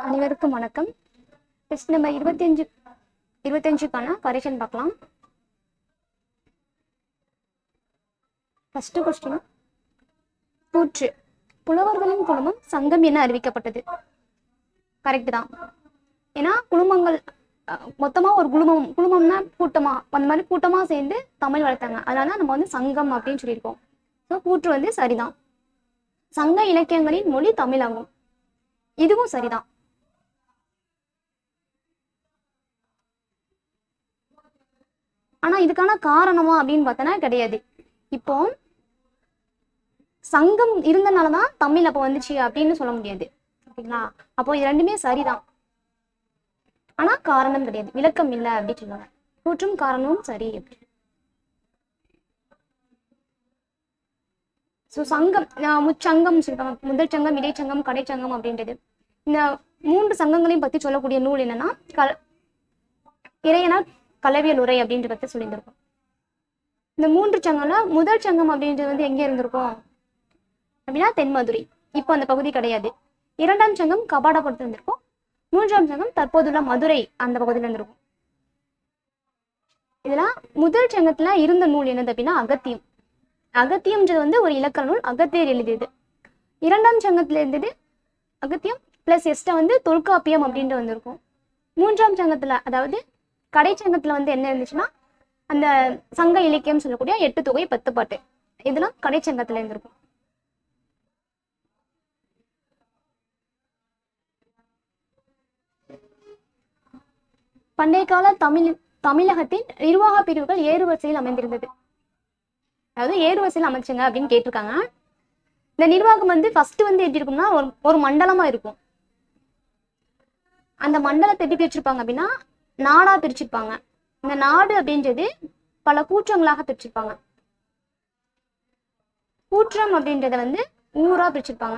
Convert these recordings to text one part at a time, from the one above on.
அனைவருக்கும் வணக்கம் test number இருபத்தஞ்சு இருபத்தஞ்சுக்கான கரெக்ஷன் பார்க்கலாம் ஃபர்ஸ்ட் கொஸ்டின் கூற்று புலவர்களின் குழுமம் சங்கம் என அறிவிக்கப்பட்டது கரெக்ட் தான் ஏன்னா குழுமங்கள் அஹ், மொத்தமா ஒரு குழுமம் குழுமம்னா கூட்டமா அந்த மாதிரி கூட்டமா சேர்ந்து தமிழ் வளர்த்தாங்க அதனால நம்ம வந்து சங்கம் அப்படின்னு சொல்லியிருக்கோம் ஸோ கூற்று வந்து சரிதான் சங்க இலக்கியங்களின் மொழி தமிழாகும் இதுவும் சரிதான் ஆனா இதுக்கான காரணமா அப்படின்னு பார்த்தோன்னா கிடையாது இப்போ சங்கம் இருந்தனாலதான் தமிழ் அப்போ வந்துச்சு அப்படின்னு சொல்ல முடியாது ஓகேங்களா அப்போ இது ரெண்டுமே சரிதான் ஆனா காரணம் கிடையாது விளக்கம் இல்லை அப்படின்னு சொல்லுவாங்க கூற்றும் காரணமும் சரி அப்படி ஸோ சங்கம் ஆஹ் முச்சங்கம் சொல்லுவாங்க முதல் சங்கம் இடைச்சங்கம் கடைச்சங்கம் அப்படின்றது இந்த மூன்று சங்கங்களையும் பத்தி சொல்லக்கூடிய நூல் என்னன்னா கல் இறையனா கலவியல் உரை அப்படின்றத பத்தி சொல்லியிருந்திருக்கும் இந்த மூன்று சங்கம்ல முதல் சங்கம் அப்படின்றது வந்து எங்க இருந்திருக்கும் அப்படின்னா தென்மதுரை இப்போ அந்த பகுதி கிடையாது இரண்டாம் சங்கம் கபாடபுரத்துல இருந்திருக்கும் மூன்றாம் சங்கம் தற்போதுள்ள மதுரை அந்த பகுதியில இருந்திருக்கும் இதெல்லாம் முதல் சங்கத்துல இருந்த நூல் என்னது அப்படின்னா அகத்தியம் அகத்தியம்ன்றது வந்து ஒரு இலக்கண நூல் அகத்தியர் எழுதியது இரண்டாம் சங்கத்துல இருந்தது அகத்தியம் பிளஸ் எஸ்ட வந்து தொல்காப்பியம் அப்படின்ட்டு வந்திருக்கும் மூன்றாம் சங்கத்துல அதாவது கடைச்சங்கத்துல வந்து என்ன இருந்துச்சுன்னா அந்த சங்க இலக்கியம் சொல்லக்கூடிய எட்டு தொகை பத்து பாட்டு இதெல்லாம் கடைச்சங்கத்துல இருந்திருக்கும் பண்டைய கால தமிழ் தமிழகத்தின் நிர்வாக பிரிவுகள் ஏறு வரிசையில் அமைந்திருந்தது அதாவது ஏறு வரிசையில் அமைச்சுங்க அப்படின்னு கேட்டிருக்காங்க இந்த நிர்வாகம் வந்து ஃபர்ஸ்ட் வந்து எப்படி இருக்கும்னா ஒரு ஒரு மண்டலமா இருக்கும் அந்த மண்டலத்தை எப்படி பிரிச்சிருப்பாங்க அப்படின்னா நாடா பிரிச்சிருப்பாங்க இந்த நாடு அப்படின்றது பல கூற்றங்களாக பிரிச்சிருப்பாங்க கூற்றம் அப்படின்றத வந்து ஊரா பிரிச்சிருப்பாங்க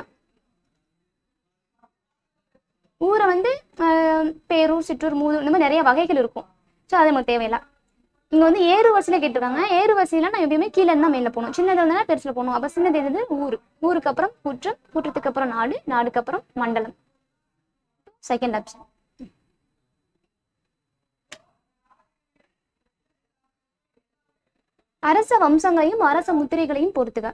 ஊரை வந்து ஆஹ், பேரூர் சிற்றூர் மூதூர் இந்த மாதிரி நிறைய வகைகள் இருக்கும் ஸோ அது நமக்கு தேவையில்லை இங்க வந்து ஏறு வரிசையில கேட்டிருக்காங்க ஏறு வரிசையில நான் எப்பயுமே கீழே இருந்தா மேல போகணும் சின்னது இருந்தா பெருசுல போகணும் அப்ப சின்னது எது ஊர் ஊருக்கு அப்புறம் குற்றம் குற்றத்துக்கு அப்புறம் நாடு நாடுக்கு அப்புறம் மண்டலம் செகண்ட் ஆப்ஷன் அரச வம்சங்களையும் அரச முத்திரைகளையும் பொறுத்துக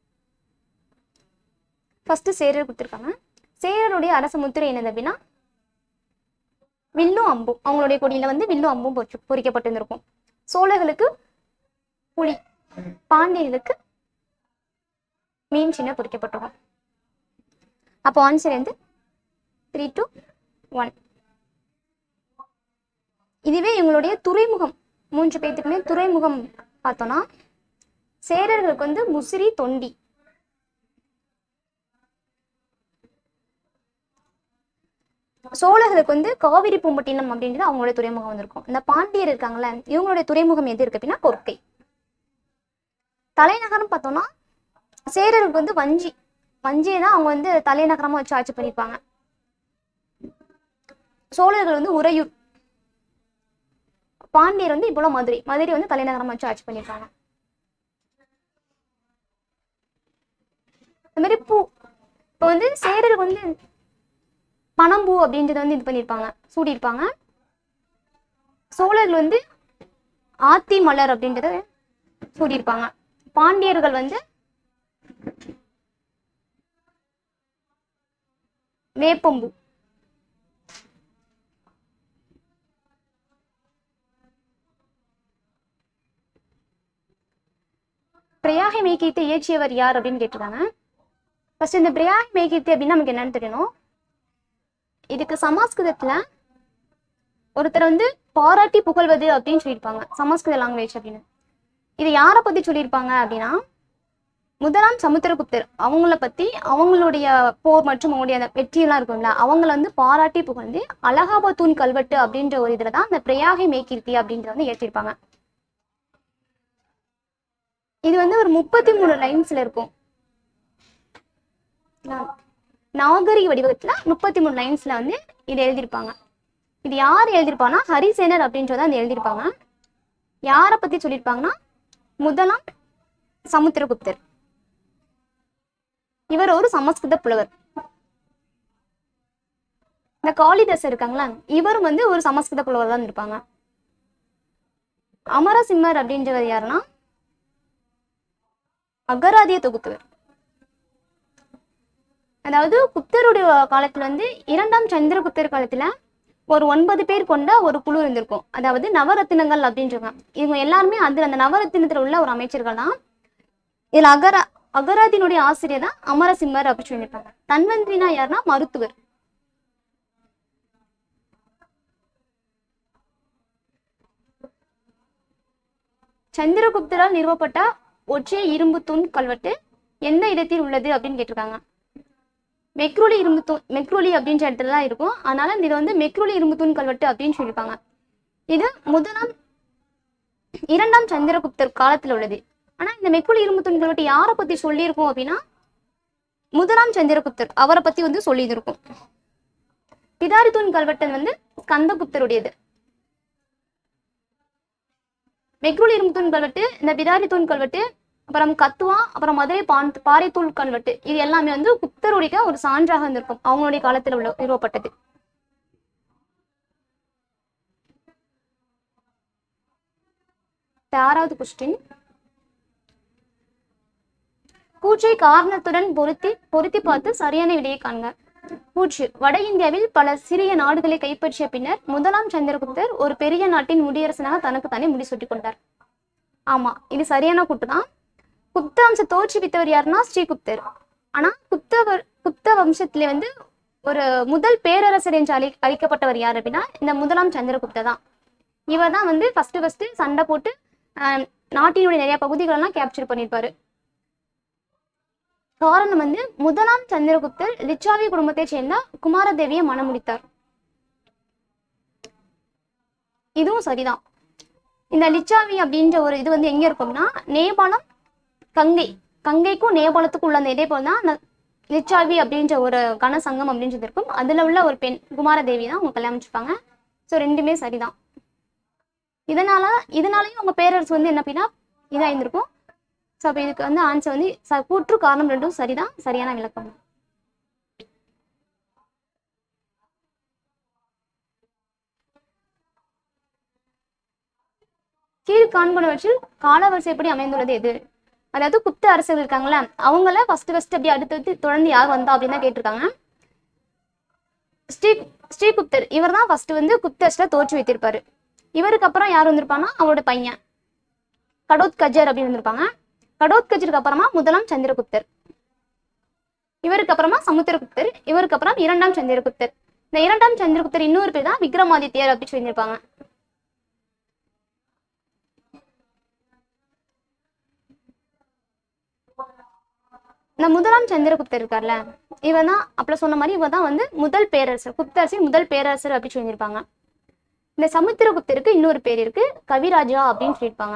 ஃபர்ஸ்ட் சேரர் கொடுத்துருக்காங்க சேரருடைய அரச முத்திரை என்னது அப்படின்னா வில்லும் அம்பும் அவங்களுடைய கொடியில வந்து வில்லும் அம்பும் பொறிச்சு பொறிக்கப்பட்டிருந்திருக்கும் சோழர்களுக்கு புலி பாண்டியர்களுக்கு மீன் சின்ன பொறிக்கப்பட்டிருக்கும் அப்போ ஆன்சர் வந்து த்ரீ டு ஒன் இதுவே இவங்களுடைய துறைமுகம் மூன்று பேத்துக்குமே துறைமுகம் பார்த்தோம்னா சேரர்களுக்கு வந்து முசிறி தொண்டி சோழர்களுக்கு வந்து காவிரி பூம்பட்டினம் அப்படின்றது அவங்களுடைய துறைமுகம் வந்திருக்கும் இந்த பாண்டியர் இருக்காங்கல்ல இவங்களுடைய துறைமுகம் எது இருக்கு அப்படின்னா கொர்க்கை தலைநகரம் பார்த்தோம்னா சேரருக்கு வந்து வஞ்சி வஞ்சியை தான் அவங்க வந்து தலைநகரமா வச்சு ஆட்சி பண்ணியிருப்பாங்க சோழர்கள் வந்து உறையூர் பாண்டியர் வந்து இப்போலாம் மதுரை மதுரை வந்து தலைநகரமா வச்சு ஆட்சி பண்ணியிருப்பாங்க இந்த மாதிரி பூ இப்போ வந்து சேரருக்கு வந்து பனம்பூ அப்படின்றத வந்து இது பண்ணியிருப்பாங்க சூடியிருப்பாங்க சோழர்கள் வந்து ஆத்தி மலர் அப்படின்றத சூடியிருப்பாங்க பாண்டியர்கள் வந்து வேப்பம்பூ பிரயாகை மேய்க்கியத்தை இயற்றியவர் யார் அப்படின்னு கேட்டிருக்காங்க ஃபர்ஸ்ட் இந்த பிரயாகை மேய்க்கியத்தை அப்படின்னா நமக்கு என்னன்னு தெரியணும் இதுக்கு சமஸ்கிருதத்துல ஒருத்தர் வந்து பாராட்டி புகழ்வது அப்படின்னு சொல்லியிருப்பாங்க சமஸ்கிருத லாங்குவேஜ் அப்படின்னு இது யாரை பத்தி சொல்லியிருப்பாங்க அப்படின்னா முதலாம் சமுத்திரகுப்தர் அவங்கள பத்தி அவங்களுடைய போர் மற்றும் அவங்களுடைய அந்த வெற்றியெல்லாம் இருக்கும்ல அவங்கள வந்து பாராட்டி புகழ்ந்து அலகாபாத்தூன் கல்வெட்டு அப்படின்ற ஒரு இதுல தான் அந்த பிரயாகை மேய்கீர்த்தி அப்படின்றத வந்து ஏற்றிருப்பாங்க இது வந்து ஒரு முப்பத்தி மூணு லைன்ஸ்ல இருக்கும் நா- நாகரிக வடிவத்துல முப்பத்தி மூணு லைன்ஸ்ல வந்து இது எழுதியிருப்பாங்க இது யார் எழுதியிருப்பாங்கன்னா ஹரிசேனர் அப்படின்றத அந்த எழுதியிருப்பாங்க யாரை பத்தி சொல்லியிருப்பாங்கன்னா முதலாம் சமுத்திரகுப்தர் இவர் ஒரு சமஸ்கிருத புலவர் இந்த காளிதாசர் இருக்காங்களா இவரும் வந்து ஒரு சமஸ்கிருத புலவர் தான் இருப்பாங்க அமரசிம்மர் அப்படின்றவர் யாருன்னா அகராதிய தொகுத்தவர் அதாவது குப்தருடைய காலத்துல வந்து இரண்டாம் சந்திரகுப்தர் காலத்துல ஒரு ஒன்பது பேர் கொண்ட ஒரு குழு இருந்திருக்கும் அதாவது நவரத்தினங்கள் அப்படின்றாங்க இவங்க எல்லாருமே அது அந்த நவரத்தினத்துல உள்ள ஒரு அமைச்சர்கள் தான் இதுல அகர அகராதியினுடைய ஆசிரியர் தான் அமரசிம்மர் அப்படின்னு சொல்லியிருப்பாங்க தன்வந்திரினா யாருன்னா மருத்துவர் சந்திரகுப்தரால் நிறுவப்பட்ட ஒற்றை இரும்பு தூண் கல்வெட்டு எந்த இடத்தில் உள்ளது அப்படின்னு கேட்டிருக்காங்க மெக்ரூலி இரும்பு தூண் மெக்ரூலி அப்படின்ற இடத்துல தான் இருக்கும் அதனால இது வந்து மெக்ரூலி இரும்பு தூண் கல்வெட்டு அப்படின்னு சொல்லியிருப்பாங்க இது முதலாம் இரண்டாம் சந்திரகுப்தர் காலத்துல உள்ளது ஆனா இந்த மெக்ரூலி இரும்பு தூண் கல்வெட்டு யாரை பத்தி சொல்லியிருக்கோம் அப்படின்னா முதலாம் சந்திரகுப்தர் அவரை பத்தி வந்து சொல்லியிருக்கும் பிதாரி தூண் கல்வெட்டு வந்து ஸ்கந்தகுப்தருடையது மெக்ரூல் இரும்பு தூண் கல்வெட்டு இந்த பிடாரி தூண் கல்வெட்டு அப்புறம் கத்துவா அப்புறம் மதுரை பான் பாறைத்தூள் கல்வெட்டு இது எல்லாமே வந்து குப்தருடைய ஒரு சான்றாக இருந்திருக்கும் அவங்களுடைய காலத்துல உள்ள நிறுவப்பட்டது ஆறாவது கொஸ்டின் கூற்றை காரணத்துடன் பொருத்தி பொருத்தி பார்த்து சரியான விடையை காண்க கூற்று வட இந்தியாவில் பல சிறிய நாடுகளை கைப்பற்றிய பின்னர் முதலாம் சந்திரகுப்தர் ஒரு பெரிய நாட்டின் முடியரசனாக தனக்குத்தானே முடிசூட்டிக் கொண்டார் ஆமா இது சரியான கூட்டு தான் குப்த வம்ச தோற்றுவித்தவர் யாருன்னா ஸ்ரீகுப்தர் ஆனா குப்தவர் குப்த வம்சத்திலே வந்து ஒரு முதல் பேரரசர் என்று அழை அழைக்கப்பட்டவர் யார் அப்படின்னா இந்த முதலாம் சந்திரகுப்தர் தான் இவர் தான் வந்து ஃபர்ஸ்ட் ஃபர்ஸ்ட் சண்டை போட்டு ஆஹ், நாட்டினுடைய நிறைய பகுதிகளெல்லாம் கேப்சர் பண்ணியிருப்பாரு காரணம் வந்து முதலாம் சந்திரகுப்தர் லிச்சாவி குடும்பத்தைச் சேர்ந்த குமாரதேவியை மணமுடித்தார் இதுவும் சரிதான் இந்த லிச்சாவி அப்படின்ற ஒரு இது வந்து எங்க இருக்கும்னா நேபாளம் கங்கை கங்கைக்கும் நேபாளத்துக்கும் உள்ள அந்த இதே போல தான் அந்த லிச்சாவி அப்படின்ற ஒரு கனசங்கம் அப்படின்றது இருக்கும் அதுல உள்ள ஒரு பெண் குமாரதேவி தான் அவங்க கல்யாணம் வச்சுப்பாங்க ஸோ ரெண்டுமே சரிதான் இதனால இதனாலயும் அவங்க பேரரசு வந்து என்ன அப்படின்னா இதாக இருந்திருக்கும் ஸோ அப்போ இதுக்கு வந்து ஆன்சர் வந்து ச- கூற்று காரணம் ரெண்டும் சரிதான் சரியான விளக்கம் கீழ் காண்பனவற்றில் காலவரிசைப்படி அமைந்துள்ளது எது அதாவது குப்த அரசர்கள் இருக்காங்களே அவங்கள ஃபர்ஸ்ட் ஃபர்ஸ்ட் அப்படி அடுத்தடுத்து தொடர்ந்து யார் வந்தா அப்படின்னு தான் கேட்டிருக்காங்க ஸ்ரீ ஸ்ரீகுப்தர் இவர் தான் ஃபர்ஸ்ட் வந்து குப்தர்ஸ்ல தோற்று வைத்திருப்பாரு இவருக்கு அப்புறம் யார் வந்திருப்பான்னா அவரோட பையன் கடோத் கஜர் அப்படின்னு இருந்திருப்பாங்க கடோத் கஜருக்கு அப்புறமா முதலாம் சந்திரகுப்தர் இவருக்கு அப்புறமா சமுத்திரகுப்தர் இவருக்கு அப்புறம் இரண்டாம் சந்திரகுப்தர் இந்த இரண்டாம் சந்திரகுப்தர் இன்னொரு பேர் தான் விக்ரமாதித்யர் அப்படின்னு சொல்லியிருப்பாங்க இந்த முதலாம் சந்திரகுப்தர் இருக்கார்ல இவன் தான் அப்பல சொன்ன மாதிரி இவன் தான் வந்து முதல் பேரரசர் குப்தரசின் முதல் பேரரசர் அப்படின்னு சொல்லியிருப்பாங்க இந்த சமுத்திரகுப்தருக்கு இன்னொரு பேர் இருக்கு கவிராஜா அப்படின்னு சொல்லியிருப்பாங்க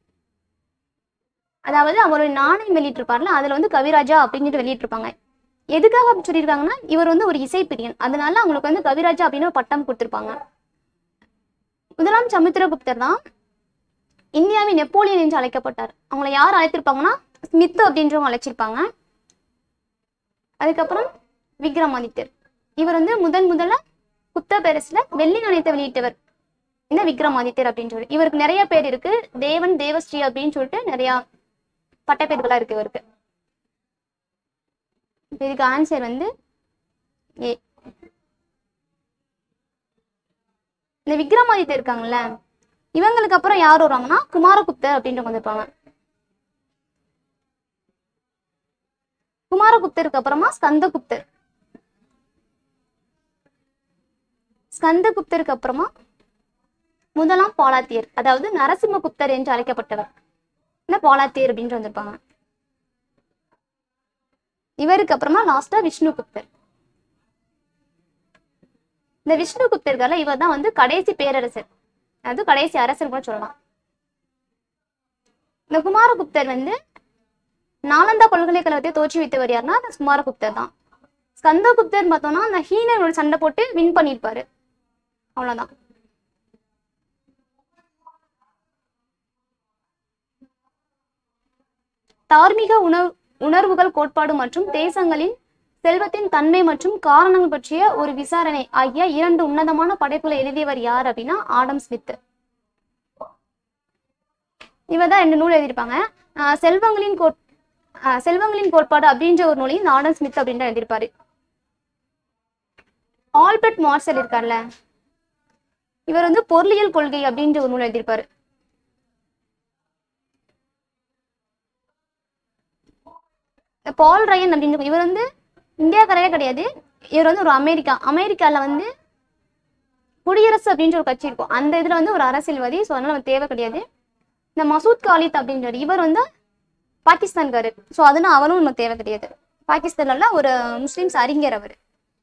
அதாவது அவர் நாணயம் வெளியிட்டிருப்பார்ல அதுல வந்து கவிராஜா அப்படின்னு வெளியிட்டிருப்பாங்க எதுக்காக அப்படி சொல்லியிருக்காங்கன்னா இவர் வந்து ஒரு இசைப்பிரியன் அதனால அவங்களுக்கு வந்து கவிராஜா அப்படின்னு ஒரு பட்டம் கொடுத்திருப்பாங்க முதலாம் சமுத்திரகுப்தர் தான் இந்தியாவின் நெப்போலியன் என்று அழைக்கப்பட்டார் அவங்கள யார் அழைத்திருப்பாங்கன்னா ஸ்மித் அப்படின்றவங்க அழைச்சிருப்பாங்க அதுக்கப்புறம் விக்ரமாதித்யர் இவர் வந்து முதன் முதல்ல குப்த பேரஸ்ல வெள்ளி நாணயத்தை வெளியிட்டவர் இந்த விக்ரமாதித்யர் அப்படின்னு சொல்லி இவருக்கு நிறைய பேர் இருக்கு தேவன் தேவஸ்ரீ அப்படின்னு சொல்லிட்டு நிறைய பட்டப்பேர்களா இருக்கு இவருக்கு இப்ப இதுக்கு ஆன்சர் வந்து ஏ இந்த விக்ரமாதித்யர் இருக்காங்கல்ல இவங்களுக்கு அப்புறம் யார் வருவாங்கன்னா குமாரகுப்தர் அப்படின்றவங்க வந்திருப்பாங்க குமாரகுப்தருக்கு அப்புறமா ஸ்கந்தகுப்தர் ஸ்கந்தகுப்தருக்கு அப்புறமா முதலாம் பாலாத்தியர் அதாவது நரசிம்மகுப்தர் என்று அழைக்கப்பட்டவர் இந்த பாலாத்தியர் அப்படின்னு வந்திருப்பாங்க இவருக்கு அப்புறமா லாஸ்டா விஷ்ணுகுப்தர் இந்த விஷ்ணுகுப்தர்கால இவர் தான் வந்து கடைசி பேரரசர் அது கடைசி அரசர் கூட சொல்லலாம் இந்த குமாரகுப்தர் வந்து நாலந்தா பல்கலைக்கழகத்தை தோற்றுவித்தவர் யாருன்னா அந்த குமாரகுப்தர் தான் ஸ்கந்தகுப்தர் பார்த்தோம்னா அந்த ஹீனரோட சண்டை போட்டு வின் பண்ணியிருப்பாரு அவ்வளவுதான் தார்மீக உணர்வு உணர்வுகள் கோட்பாடு மற்றும் தேசங்களின் செல்வத்தின் தன்மை மற்றும் காரணங்கள் பற்றிய ஒரு விசாரணை ஆகிய இரண்டு உன்னதமான படைப்புகளை எழுதியவர் யார் அப்படின்னா ஆடம் ஸ்மித் இவர் தான் ரெண்டு நூல் எழுதியிருப்பாங்க ஆஹ் செல்வங்களின் கோட் ஆஹ் செல்வங்களின் கோட்பாடு அப்படின்ற ஒரு நூலையும் இந்த ஆடம் ஸ்மித் அப்படின்னு எழுதியிருப்பாரு ஆல்பர்ட் மார்சல் இருக்கார்ல இவர் வந்து பொருளியல் கொள்கை அப்படின்ற ஒரு நூல் எழுதியிருப்பாரு இந்த பால் ரயன் அப்படின்ற இவர் வந்து இந்தியாக்காரரே கிடையாது இவர் வந்து ஒரு அமெரிக்கா அமெரிக்கால வந்து குடியரசு அப்படின்ற ஒரு கட்சி இருக்கும் அந்த இதுல வந்து ஒரு அரசியல்வாதி ஸோ அதனால நமக்கு தேவை கிடையாது இந்த மசூத் காலித் அப்படின்றார் இவர் வந்து பாகிஸ்தான்காரு ஸோ அதனால அவரும் நமக்கு தேவை கிடையாது பாகிஸ்தான்ல ஒரு முஸ்லிம்ஸ் அறிஞர் அவர்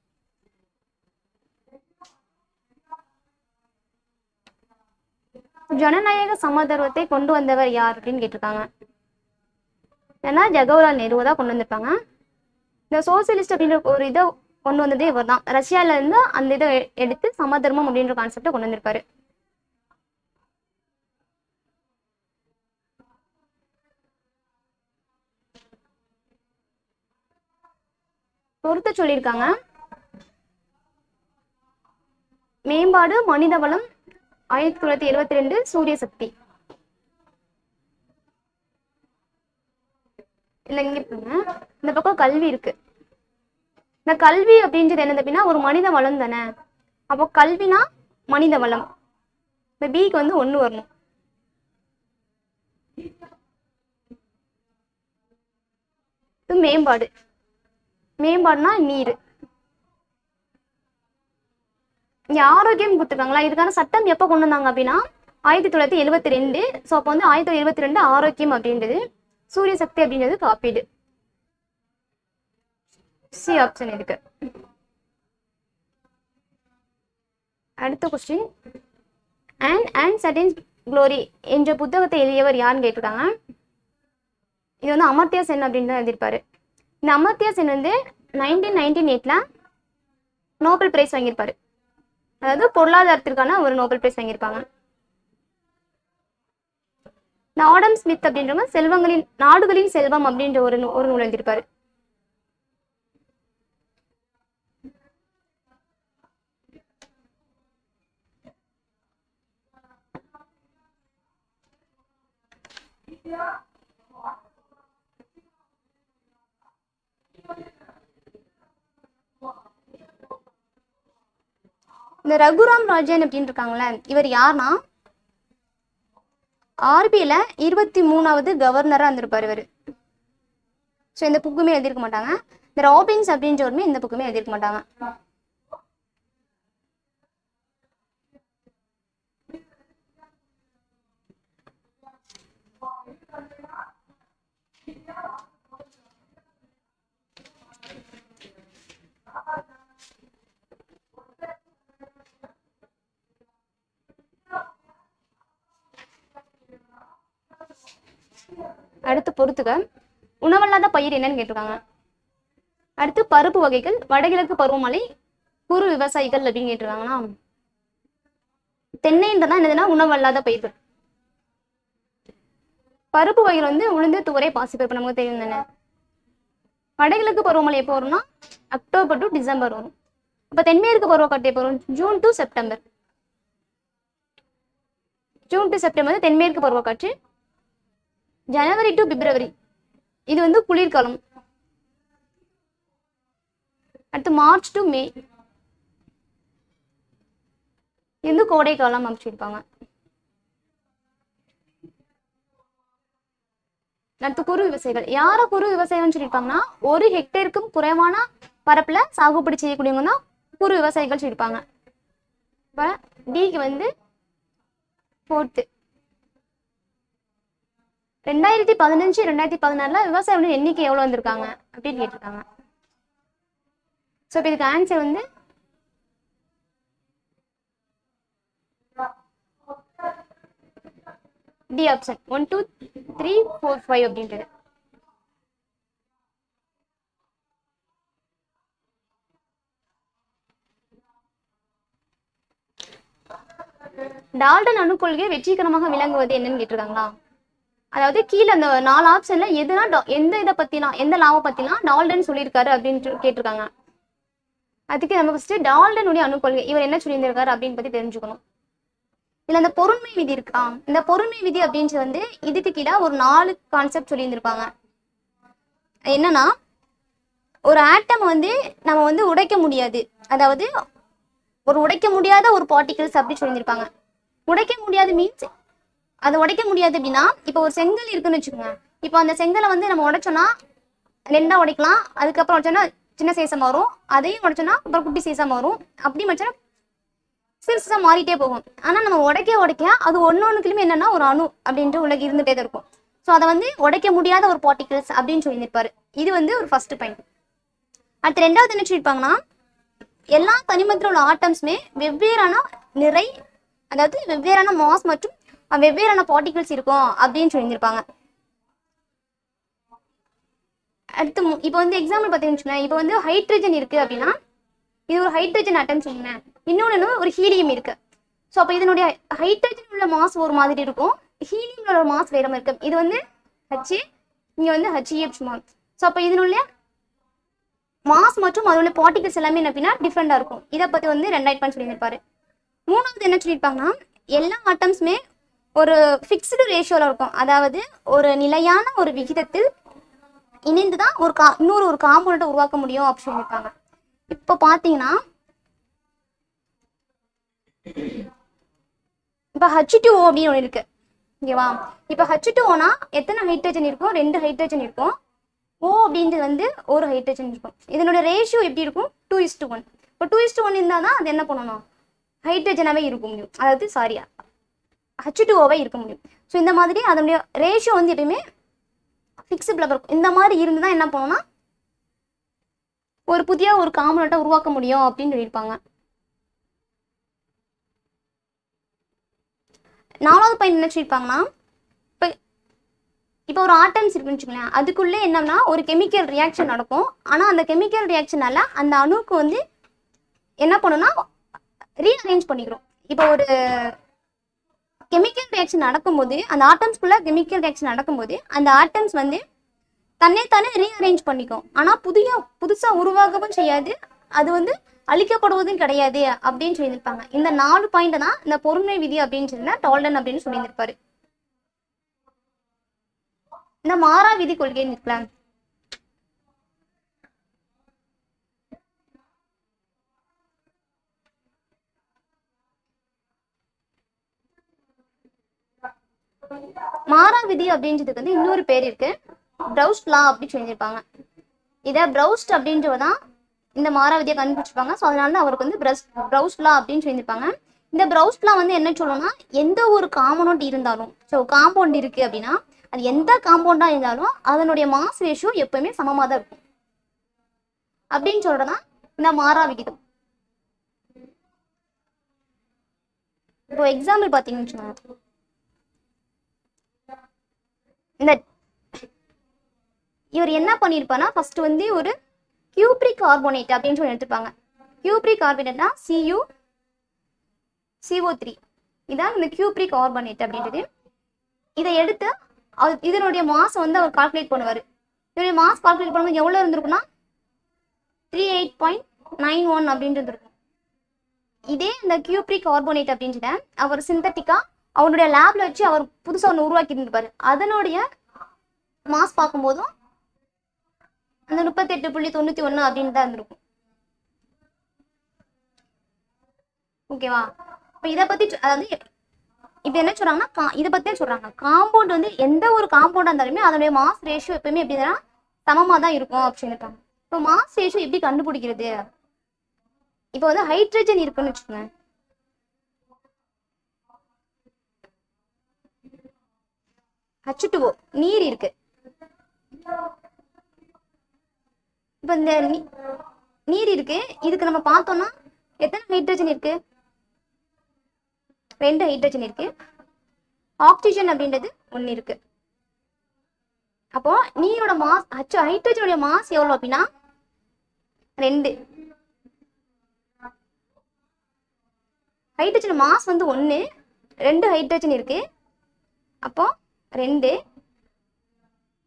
ஜனநாயக சமதர்வத்தை கொண்டு வந்தவர் யார் அப்படின்னு கேட்டிருக்காங்க ஏன்னா ஜவஹர்லால் நேரு தான் கொண்டு வந்திருப்பாங்க இந்த சோசியலிஸ்ட் அப்படின்ற ஒரு இதை கொண்டு வந்ததே இவர் தான் ரஷ்யால இருந்து அந்த இதை எ- எடுத்து சமதர்மம் அப்படின்ற கான்செப்டை கொண்டு வந்திருப்பாரு பொறுத்த சொல்லியிருக்காங்க மேம்பாடு மனித வளம் ஆயிரத்தி தொள்ளாயிரத்தி எழுவத்தி ரெண்டு சூரிய சக்தி இல்ல இங்க பாருங்க இந்த பக்கம் கல்வி இருக்கு இந்த கல்வி அப்படின்றது என்னது அப்படின்னா ஒரு மனித வளம் தானே அப்போ கல்வினா மனித வளம் இந்த பிக்கு வந்து ஒண்ணு வரணும் இது மேம்பாடு மேம்பாடுனா நீர் இங்க ஆரோக்கியம் கொடுத்துருக்காங்களா இதுக்கான சட்டம் எப்போ கொண்டு வந்தாங்க அப்படின்னா ஆயிரத்தி தொள்ளாயிரத்தி எழுவத்தி ரெண்டு ஸோ அப்போ வந்து ஆயிரத்தி தொள்ளாயிரத்தி எழுபத்தி ரெண்டு ஆரோக்கியம் அப்படின்றது சூரிய சக்தி அப்படின்றது காப்பீடு சி ஆப்ஷன் இருக்கு அடுத்த question an uncertain glory என்ற புத்தகத்தை எழுதியவர் யாருன்னு கேட்டிருக்காங்க இது வந்து அமர்த்தியா சென் அப்படின்னு தான் எழுதியிருப்பாரு இந்த அமர்த்தியா சென் வந்து நைன்டீன் நைன்டீன் எயிட்ல நோபல் பிரைஸ் வாங்கியிருப்பாரு அதாவது பொருளாதாரத்திற்கான ஒரு நோபல் பிரைஸ் வாங்கியிருப்பாங்க இந்த ஆடம் ஸ்மித் அப்படின்றவங்க செல்வங்களின் நாடுகளின் செல்வம் அப்படின்ற ஒரு நூ- ஒரு நூல் எழுதியிருப்பாரு இந்த ரகுராம் ராஜன் அப்படின்னு இருக்காங்களே இவர் யாருன்னா ஆர்பிஐல இருபத்தி மூணாவது கவர்னரா இருந்திருப்பாரு இவர் ஸோ இந்த புக்குமே எழுதியிருக்க மாட்டாங்க இந்த ராபின்ஸ் அப்படின்றவருமே இந்த புக்குமே எழுதியிருக்க மாட்டாங்க அடுத்து பொறுத்துக்க உணவல்லாத பயிர் என்னன்னு கேட்டிருக்காங்க அடுத்து பருப்பு வகைகள் வடகிழக்கு பருவமழை குறு விவசாயிகள் அப்படின்னு கேட்டிருக்காங்கன்னா தென்னைன்றதான் என்னதுன்னா உணவல்லாத பயிர்கள் பருப்பு வகைகள் வந்து உளுந்து துவரை பாசிப்பருப்பு நமக்கு தெரியும் தானே வடகிழக்கு பருவமழை எப்போ வரும்னா அக்டோபர் டு டிசம்பர் வரும் அப்போ தென்மேற்கு பருவக்காற்று எப்போ வரும் June to September June to September வந்து தென்மேற்கு பருவக்காற்று ஜனவரி டு பிப்ரவரி இது வந்து குளிர்காலம் அடுத்து மார்ச் டு மே இது வந்து கோடை காலம் அப்படின்னு சொல்லியிருப்பாங்க அடுத்து குறு விவசாயிகள் யார குறு விவசாயம்னு சொல்லியிருப்பாங்கன்னா ஒரு ஹெக்டேருக்கும் குறைவான பரப்புல சாகுபடி செய்யக்கூடியவங்க தான் குறு விவசாயிகள் சொல்லியிருப்பாங்க இப்ப டிக்கு வந்து ஃபோர்த்து ரெண்டாயிரத்தி பதினஞ்சு ரெண்டாயிரத்தி பதினாறுல விவசாயியோட எண்ணிக்கை எவ்வளவு வந்திருக்காங்க அப்படின்னு கேட்டிருக்காங்க ஸோ இப்போ இதுக்கு ஆன்சர் வந்து D option one two three four five அப்படின்றது டால்டன் அணுக்கொள்கை வெற்றிகரமாக விளங்குவது என்னன்னு கேட்டிருக்காங்களா அதாவது கீழே அந்த நாலு ஆப்ஷன்ல எதுனா டா- எந்த இதை பத்திலாம் எந்த லாவை பத்திலாம் டால்டன் சொல்லியிருக்காரு அப்படின்ட்டு கேட்டிருக்காங்க அதுக்கு நம்ம ஃபர்ஸ்ட் டால்டனுடைய அணுக்கொள்கை இவர் என்ன சொல்லியிருந்திருக்காரு அப்படின்னு பத்தி தெரிஞ்சுக்கணும் இதுல இந்த பொருண்மை விதி இருக்கா இந்த பொருண்மை விதி அப்படின்றது வந்து இதுக்கு கீழே ஒரு நாலு கான்செப்ட் சொல்லியிருந்திருப்பாங்க என்னன்னா ஒரு ஆட்டம் வந்து நம்ம வந்து உடைக்க முடியாது அதாவது ஒரு உடைக்க முடியாத ஒரு பார்ட்டிகிள்ஸ் அப்படி சொல்லியிருப்பாங்க உடைக்க முடியாது மீன்ஸ் அதை உடைக்க முடியாது அப்படின்னா இப்போ ஒரு செங்கல் இருக்குன்னு வச்சுக்கோங்க இப்போ அந்த செங்கலை வந்து நம்ம உடைச்சோம்னா ரெண்டா உடைக்கலாம் அதுக்கப்புறம் உடைச்சோன்னா சின்ன சைஸா மாறும் அதையும் உடைச்சோம்னா அப்புறம் குட்டி சைஸா மாறும் அப்படி உடைச்சோன்னா சிறுசா மாறிட்டே போகும் ஆனா நம்ம உடைக்க உடைக்க அது ஒன்னொன்னுக்குமே என்னன்னா ஒரு அணு அப்படின்ட்டு உலக இருந்துட்டே தான் இருக்கும் ஸோ அதை வந்து உடைக்க முடியாத ஒரு பார்ட்டிகிள்ஸ் அப்படின்னு சொல்லியிருப்பாரு இது வந்து ஒரு ஃபர்ஸ்ட் பாயிண்ட் அடுத்து ரெண்டாவது என்ன சொல்லியிருப்பாங்கன்னா எல்லா தனிமத்தில் உள்ள ஆட்டம்ஸுமே வெவ்வேறான நிறை அதாவது வெவ்வேறான மாஸ் மற்றும் வெவ்வேறான பார்ட்டிகிள்ஸ் இருக்கும் அப்படின்னு சொல்லியிருப்பாங்க அடுத்து மு- இப்போ வந்து எக்ஸாம்பிள் பார்த்தீங்கன்னு வச்சுக்கோங்களேன் இப்போ வந்து ஹைட்ரஜன் இருக்கு அப்படின்னா இது ஒரு ஹைட்ரஜன் ஆட்டம் சொல்லுங்களேன் இன்னொன்று ஒரு ஹீலியம் இருக்கு ஸோ அப்போ இதனுடைய ஹைட்ரஜன் உள்ள மாஸ் ஒரு மாதிரி இருக்கும் ஹீலியம் உள்ள மாஸ் வேற மாதிரி இருக்கு இது வந்து ஹச் இங்கே வந்து ஹச்இஎஃப் சும்மா ஸோ அப்போ இதனுடைய மாஸ் மற்றும் அதோட பார்ட்டிகல்ஸ் எல்லாமே என்ன அப்படின்னா டிஃப்ரெண்டாக இருக்கும் இதை பற்றி வந்து ரெண்டாயிரம் பாயிண்ட் சொல்லியிருப்பாரு மூணாவது என்ன சொல்லியிருப்பாங்கன்னா எல்லா ஆட்டம்ஸுமே ஒரு ஃபிக்ஸ்டு ரேஷியோவில் இருக்கும் அதாவது ஒரு நிலையான ஒரு விகிதத்தில் இணைந்து தான் ஒரு கா இன்னொரு ஒரு காம்பவுண்டை உருவாக்க முடியும் அப்படின்னு சொல்லியிருப்பாங்க இப்போ பார்த்தீங்கன்னா இப்போ ஹச் டூ ஓ அப்படின்னு ஒன்று இருக்கு ஓகேவா இப்போ ஹச் டூ ஓனா எத்தனை ஹைட்ரஜன் இருக்கும் ரெண்டு ஹைட்ரஜன் இருக்கும் ஓ அப்படின்றது வந்து ஒரு ஹைட்ரஜன் இருக்கும் இதனோட ரேஷியோ எப்படி இருக்கும் டூ இஸ் டு ஒன் இப்போ டூ இஸ் டு ஒன் இருந்தால் தான் அது என்ன பண்ணணும் ஹைட்ரஜனாகவே இருக்க முடியும் அதாவது சாரி ஹச் டூஓவே இருக்க முடியும் ஸோ இந்த மாதிரி அதனுடைய ரேஷியோ வந்து எப்பயுமே ஃபிக்ஸபிளாக இருக்கும் இந்த மாதிரி இருந்து தான் என்ன பண்ணணும்னா ஒரு புதிய ஒரு காம்பனண்ட்டை உருவாக்க முடியும் அப்படின்னு சொல்லியிருப்பாங்க நாலாவது பாயிண்ட் என்ன சொல்லியிருப்பாங்கன்னா இப்போ இப்போ ஒரு ஆட்டம்ஸ் இருக்குன்னு வச்சுக்கோங்களேன் அதுக்குள்ளே என்னன்னா ஒரு கெமிக்கல் ரியாக்ஷன் நடக்கும் ஆனால் அந்த கெமிக்கல் ரியாக்ஷனால அந்த அணுக்கு வந்து என்ன பண்ணுன்னா ரீஅரேஞ்ச் பண்ணிக்கிறோம் இப்போ ஒரு கெமிக்கல் ரியாக்ஷன் நடக்கும்போது அந்த ஆட்டம்ஸ்குள்ள கெமிக்கல் ரியாக்ஷன் நடக்கும்போது அந்த ஆட்டம்ஸ் வந்து தன்னை தானே ரீஅரேஞ்ச் பண்ணிக்கும் ஆனால் புதிய புதுசாக உருவாகவும் செய்யாது அது வந்து அழிக்கப்படுவதும் கிடையாது அப்படின்னு சொல்லியிருப்பாங்க இந்த நாலு பாயிண்ட் தான் இந்த பொறுமை விதி அப்படின்னு சொல்லி டால்டன் அப்படின்னு சொல்லியிருப்பாரு இந்த மாறா விதி கொள்கைன்னு இருக்கலாம் மாறா விதி அப்படின்றதுக்கு வந்து இன்னொரு பேர் இருக்கு ப்ரௌஸ்ட் லா அப்படின்னு சொல்லியிருப்பாங்க இதை ப்ரௌஸ்ட் அப்படின்றவ தான் இந்த மாறா விதியை கண்டுபிடிச்சிருப்பாங்க ஸோ அதனால தான் அவருக்கு வந்து ப்ரஸ் ப்ரௌஸ்ட் லா அப்படின்னு சொல்லியிருப்பாங்க இந்த ப்ரௌஸ்ட் லா வந்து என்ன சொல்லணும்னா எந்த ஒரு காம்பவுண்ட் இருந்தாலும் ஸோ காம்பவுண்ட் இருக்கு அப்படின்னா அது எந்த காம்பவுண்டாக இருந்தாலும் அதனுடைய மாஸ் ரேஷியோ எப்பவுமே சமமாக தான் இருக்கும் அப்படின்னு சொல்றதா இந்த மாறா விகிதம் இப்போ எக்ஸாம்பிள் பார்த்தீங்கன்னு வச்சுக்கோங்க இந்த இவர் என்ன பண்ணியிருப்பானா ஃபர்ஸ்ட் வந்து ஒரு கியூப்ரிக் கார்போனேட் அப்படின்னு சொல்லி எடுத்துப்பாங்க கியூப்ரிக் கார்போனேட்னா சியூ சிஓ த்ரீ இதான் இந்த கியூப்ரிக் கார்போனேட் அப்படின்றது இதை எடுத்து அது இதனுடைய மாஸ் வந்து அவர் கால்குலேட் பண்ணுவார் இதனுடைய மாஸ் கால்குலேட் பண்ணும்போது எவ்வளோ இருந்திருக்குன்னா three eight point nine one அப்படின்றது இருக்கும் இதே இந்த கியூப்ரிக் கார்போனேட் அப்படின்றத அவர் சிந்தட்டிக்காக அவருடைய லேப்ல வச்சு அவர் புதுசாக ஒன்று உருவாக்கி இருந்திருப்பாரு அதனுடைய மாஸ் பார்க்கும்போதும் அந்த முப்பத்தெட்டு புள்ளி தொண்ணூற்றி ஒன்று அப்படின்னு தான் இருந்திருக்கும் ஓகேவா இப்போ இதை பற்றி அதாவது இப்போ என்ன சொல்றாங்கன்னா கா- இதை பற்றி சொல்றாங்க காம்பவுண்ட் வந்து எந்த ஒரு காம்பவுண்டாக இருந்தாலுமே அதனுடைய மாஸ் ரேஷியோ எப்பவுமே எப்படின்னா சமமாக தான் இருக்கும் அப்படின்னு இருக்காங்க இப்போ மாஸ் ரேஷியோ எப்படி கண்டுபிடிக்கிறது இப்போ வந்து ஹைட்ரஜன் இருக்குன்னு வச்சுக்கோங்க ஹச் நீர் இருக்கு இப்போ இந்த நீ- நீர் இருக்கு இதுக்கு நம்ம பார்த்தோம்னா எத்தனை ஹைட்ரஜன் இருக்கு ரெண்டு ஹைட்ரஜன் இருக்கு ஆக்சிஜன் அப்படின்றது ஒன்று இருக்கு அப்போ நீரோட மாஸ் ஹச் ஹைட்ரஜனுடைய மாஸ் எவ்வளோ அப்படின்னா ரெண்டு ஹைட்ரஜன் மாஸ் வந்து ஒன்று ரெண்டு ஹைட்ரஜன் இருக்கு அப்போ ரெண்டு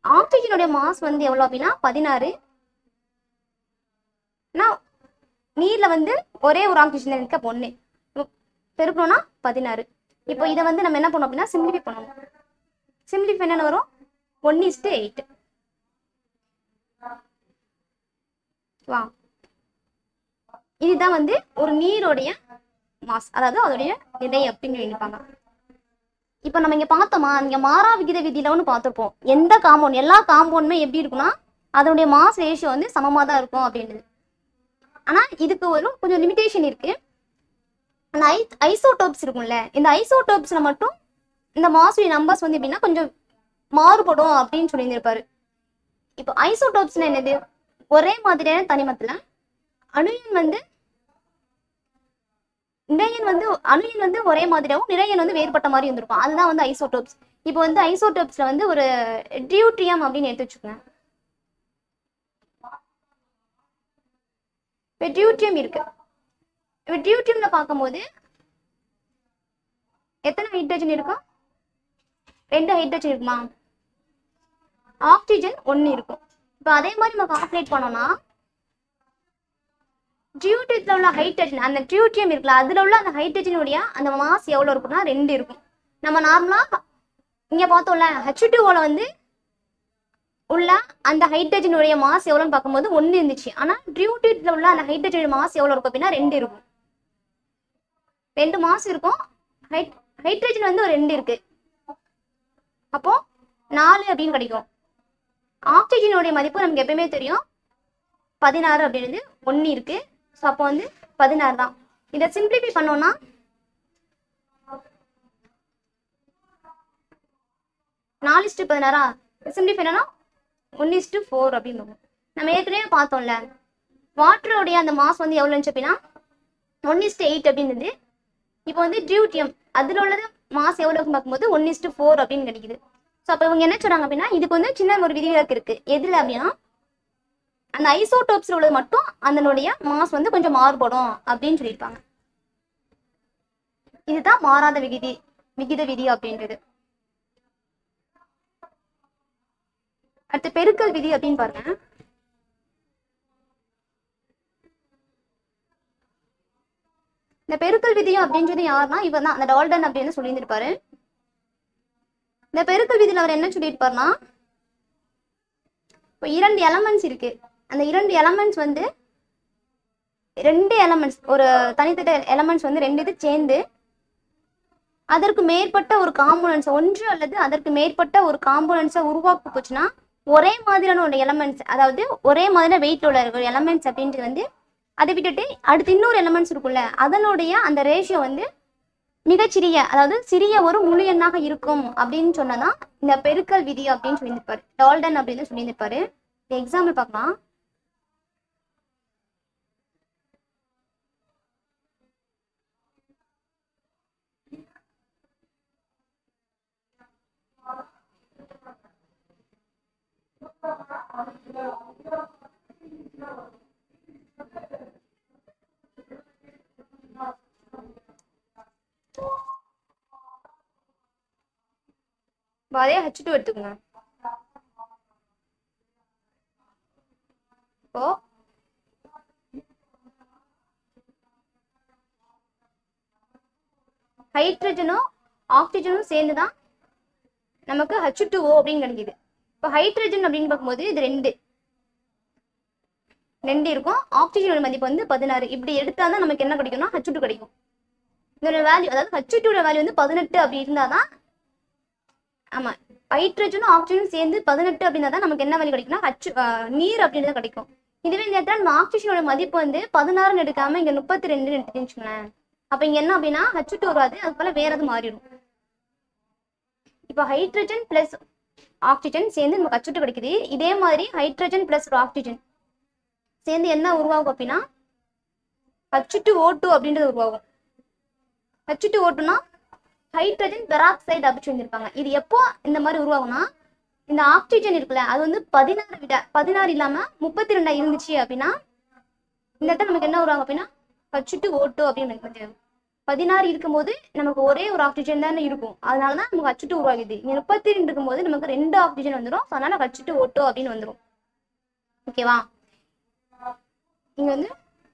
ஆக்சிஜனுடைய மாஸ் வந்து எவ்வளோ அப்படின்னா பதினாறு நான் நீர்ல வந்து ஒரே ஒரு ஆக்சிஜன் இருக்க ஒன்று பெருக்கணும்னா பதினாறு இப்போ இதை வந்து நம்ம என்ன பண்ணோம் அப்படின்னா சிம்பிளிஃபை பண்ணணும் சிம்பிளிஃபை என்னென்ன வரும் ஒன் இஸ்டு எயிட் வா இதுதான் வந்து ஒரு நீருடைய மாஸ் அதாவது அதோடைய நிறை அப்படின்னு எழுதிப்பாங்க இப்போ நம்ம இங்க பார்த்தோமா இங்க மாறா விகித விதியில ஒன்று பார்த்துருப்போம் எந்த காம்பவுண்ட் எல்லா காம்பவுண்டுமே எப்படி இருக்கும்னா அதனுடைய மாஸ் ரேஷியோ வந்து சமமாக தான் இருக்கும் அப்படின்றது ஆனா இதுக்கு ஒரு கொஞ்சம் லிமிடேஷன் இருக்கு அந்த ஐ ஐசோடோப்ஸ் இருக்கும்ல இந்த ஐசோடோப்ஸ்ல மட்டும் இந்த மாசுடைய நம்பர்ஸ் வந்து எப்படின்னா கொஞ்சம் மாறுபடும் அப்படின்னு சொல்லியிருந்திருப்பாரு இப்போ ஐசோடோப்ஸ்னா என்னது ஒரே மாதிரியான தனிமத்துல அணுயின் வந்து நிறையன் வந்து அணுயின் வந்து ஒரே மாதிரியாகவும் நிறையன் வந்து வேறுபட்ட மாதிரி இருந்திருக்கும் அதுதான் வந்து ஐசோடோப்ஸ் இப்போ வந்து ஐசோடோப்ஸ்ல வந்து ஒரு டியூட்ரியம் அப்படின்னு எடுத்து வச்சுக்கோங்க இப்போ டியூட்ரியம் இருக்கு இப்போ டியூட்ரியம்ல பார்க்கும்போது எத்தனை ஹைட்ரஜன் இருக்கும் ரெண்டு ஹைட்ரஜன் இருக்குமா ஆக்சிஜன் ஒன்று இருக்கும் இப்போ அதே மாதிரி நம்ம கால்குலேட் பண்ணோம்னா டியூட்டியத்தில் உள்ள ஹைட்ரஜன் அந்த டியூட்டியம் இருக்குல்ல அதில் உள்ள அந்த ஹைட்ரஜனுடைய அந்த மாஸ் எவ்வளோ இருக்கும்னா ரெண்டு இருக்கும் நம்ம நார்மலாக இங்கே பார்த்தோம்ல ஹெச் டூவில் வந்து உள்ள அந்த ஹைட்ரஜனுடைய மாஸ் எவ்வளோன்னு பார்க்கும்போது ஒன்று இருந்துச்சு ஆனால் டியூட்டியத்தில் உள்ள அந்த ஹைட்ரஜன் மாஸ் எவ்வளோ இருக்கும் அப்படின்னா ரெண்டு இருக்கும் ரெண்டு மாஸ் இருக்கும் ஹைட் ஹைட்ரஜன் வந்து ஒரு ரெண்டு இருக்கு அப்போ நாலு அப்படின்னு கிடைக்கும் ஆக்சிஜனுடைய மதிப்பு நமக்கு எப்பயுமே தெரியும் பதினாறு அப்படின்றது ஒன்று இருக்கு ஸோ அப்போ வந்து பதினாறு தான் இதை சிம்பிளிஃபை பண்ணோம்னா நாலு இஸ்டு பதினாறா சிம்பிளிஃபை என்னன்னா ஒன் இஸ்டு ஃபோர் அப்படின்னு வரும். நம்ம ஏற்கனவே பார்த்தோம்ல வாட்டருடைய அந்த மாஸ் வந்து எவ்வளோ இருந்துச்சு அப்படின்னா ஒன் இஸ்டு எயிட் அப்படின்றது இப்போ வந்து டியூட்டியம் அதில் உள்ளது மாஸ் எவ்வளோ இருக்குன்னு பார்க்கும்போது ஒன் இஸ்டு ஃபோர் அப்படின்னு கிடைக்குது ஸோ அப்போ இவங்க என்ன சொல்றாங்க அப்படின்னா இதுக்கு வந்து சின்ன ஒரு விதிவிலக்கு இருக்கு எதில் அப்படின்னா அந்த ஐசோடோப்ஸ்ல உள்ளது மட்டும் அதனுடைய மாஸ் வந்து கொஞ்சம் மாறுபடும் அப்படின்னு சொல்லியிருப்பாங்க இதுதான் மாறாத விகிதி விகித விதி அப்படின்றது அடுத்து பெருக்கல் விதி அப்படின்னு பாருங்க இந்த பெருக்கல் விதியம் அப்படின்றது யாருன்னா இவர் தான் அந்த டால்டன் அப்படின்னு சொல்லியிருந்திருப்பாரு இந்த பெருக்கல் விதியில் அவர் என்ன சொல்லியிருப்பாருன்னா இப்போ இரண்டு எலமெண்ட்ஸ் இருக்கு அந்த இரண்டு எலமெண்ட்ஸ் வந்து ரெண்டு எலமெண்ட்ஸ் ஒரு தனித்தட்ட எலமெண்ட்ஸ் வந்து ரெண்டு இது சேர்ந்து அதற்கு மேற்பட்ட ஒரு காம்போனன்ஸ் ஒன்று அல்லது அதற்கு மேற்பட்ட ஒரு காம்போனன்ஸை உருவாக்க போச்சுன்னா ஒரே மாதிரியான ஒரு எலமெண்ட்ஸ் அதாவது ஒரே மாதிரியான வெயிட் உள்ள ஒரு எலமெண்ட்ஸ் அப்படின்றது வந்து அதை விட்டுட்டு அடுத்து இன்னொரு எலமெண்ட்ஸ் இருக்கும்ல அதனுடைய அந்த ரேஷியோ வந்து மிகச்சிறிய அதாவது சிறிய ஒரு முழு எண்ணாக இருக்கும் அப்படின்னு சொன்னதான் இந்த பெருக்கல் விதி அப்படின்னு சொல்லியிருப்பாரு டால்டன் அப்படின்னு சொல்லியிருப்பாரு எக்ஸாம்பிள் பார்க்கலாம் இப்போ அதே ஹச் டூ எடுத்துக்கோங்க இப்போ ஹைட்ரஜனும் ஆக்சிஜனும் சேர்ந்து தான் நமக்கு ஹச் டூ ஓ அப்படின்னு கிடைக்குது இப்போ ஹைட்ரஜன் அப்படின்னு பார்க்கும்போது இது ரெண்டு ரெண்டு இருக்கும் ஆக்சிஜனோட மதிப்பு வந்து பதினாறு இப்படி எடுத்தா தான் நமக்கு என்ன கிடைக்கும்னா ஹச் டூ கிடைக்கும் இதோட வேல்யூ அதாவது ஹச் டூட வேல்யூ வந்து பதினெட்டு அப்படி இருந்தால் தான் ஆமா ஹைட்ரஜனும் ஆக்சிஜனும் சேர்ந்து பதினெட்டு அப்படின்னா தான் நமக்கு என்ன வேல்யூ கிடைக்கும்னா ஹச் நீர் அப்படின்றது கிடைக்கும் இதுவே இந்த இடத்துல நம்ம ஆக்சிஜனோட மதிப்பு வந்து பதினாறுன்னு எடுக்காம இங்க முப்பத்தி ரெண்டுன்னு எடுத்துன்னு வச்சுக்கோங்களேன் அப்ப இங்க என்ன அப்படின்னா ஹச் டூ வராது அது போல வேற எதுவும் மாறிடும் இப்போ ஹைட்ரஜன் பிளஸ் ஆக்சிஜன் சேர்ந்து நமக்கு ஹச் டூ கிடைக்குது இதே மாதிரி ஹைட்ரஜன் பிளஸ் ஆக்சிஜன் சேர்ந்து என்ன உருவாகும் அப்படின்னா ஹச் டூ ஓ டூ அப்படின்றது உருவாகும் ஹச் டூ ஓ டூனா ஹைட்ரஜன் பெராக்சைடு அப்படின்னு சொல்லியிருப்பாங்க இது எப்போ இந்த மாதிரி உருவாகும்னா இந்த ஆக்சிஜன் இருக்குல்ல அது வந்து பதினாறு விட பதினாறு இல்லாம முப்பத்தி ரெண்டா இருந்துச்சு அப்படின்னா இந்த இடத்துல நமக்கு என்ன உருவாகும் அப்படின்னா ஹச் டூ ஓ டூ அப்படின்னு நமக்கு வந்து பதினாறு இருக்கும்போது நமக்கு ஒரே ஒரு ஆக்சிஜன் தானே இருக்கும் அதனால தான் நமக்கு ஹச் டூ உருவாகுது இங்க முப்பத்தி ரெண்டு இருக்கும்போது நமக்கு ரெண்டு ஆக்சிஜன் வந்துடும் அதனால ஹச் டூ ஓட்டோ அப்படின்னு வந்துடும் ஓகேவா இங்க வந்து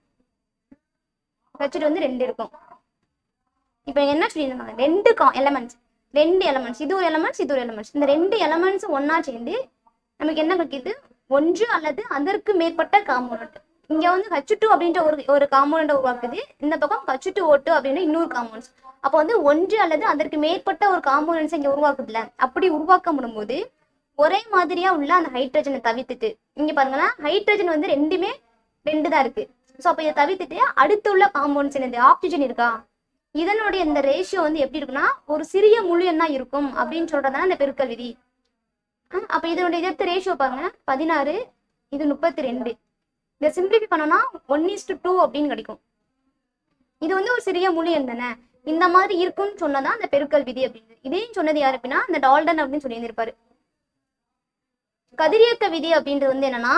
ஹச் வந்து ரெண்டு இருக்கும் இப்போ என்ன சொல்லியிருந்தாங்க ரெண்டு கா எலமெண்ட்ஸ் ரெண்டு எலமெண்ட்ஸ் இது ஒரு எலமெண்ட்ஸ் இது ஒரு எலமெண்ட்ஸ் இந்த ரெண்டு எலமெண்ட்ஸ் ஒண்ணா சேர்ந்து நமக்கு என்ன கிடைக்குது ஒன்று அல்லது அதற்கு மேற்பட்ட காம்போனண்ட் இங்க வந்து ஹச் டூ அப்படின்ற ஒரு ஒரு காம்போனண்ட் உருவாக்குது இந்த பக்கம் ஹச் டூ ஓ டூ அப்படின்னு இன்னொரு காம்போனன்ட்ஸ் அப்போ வந்து ஒன்று அல்லது அதற்கு மேற்பட்ட ஒரு காம்போனன்ட்ஸ் இங்க உருவாக்குதுல அப்படி உருவாக்க முடியும்போது ஒரே மாதிரியா உள்ள அந்த ஹைட்ரஜனை தவிர்த்துட்டு இங்க பாருங்களேன் ஹைட்ரஜன் வந்து ரெண்டுமே ரெண்டு தான் இருக்கு ஸோ அப்போ இதை தவிர்த்துட்டு அடுத்து உள்ள காம்பவுண்ட்ஸ் என்னது ஆக்சிஜன் இருக்கா இதனுடைய இந்த ரேஷியோ வந்து எப்படி இருக்குன்னா ஒரு சிறிய முழு எண்ணா இருக்கும் அப்படின்னு சொல்றதுதான் இந்த பெருக்கல் விதி ஆ, அப்ப இதனுடைய இதற்கு ரேஷியோ பாருங்க பதினாறு இது முப்பத்தி ரெண்டு இதை சிம்பிளிஃபை பண்ணோம்னா ஒன் இஸ் டூ அப்படின்னு கிடைக்கும் இது வந்து ஒரு சிறிய முழு எண் தானே இந்த மாதிரி இருக்கும்னு சொன்னதான் அந்த பெருக்கல் விதி அப்படின்னு இதையும் சொன்னது யாரு அப்படின்னா இந்த டால்டன் அப்படின்னு சொல்லி இருந்திருப்பாரு கதிரியக்க விதி அப்படின்றது வந்து என்னன்னா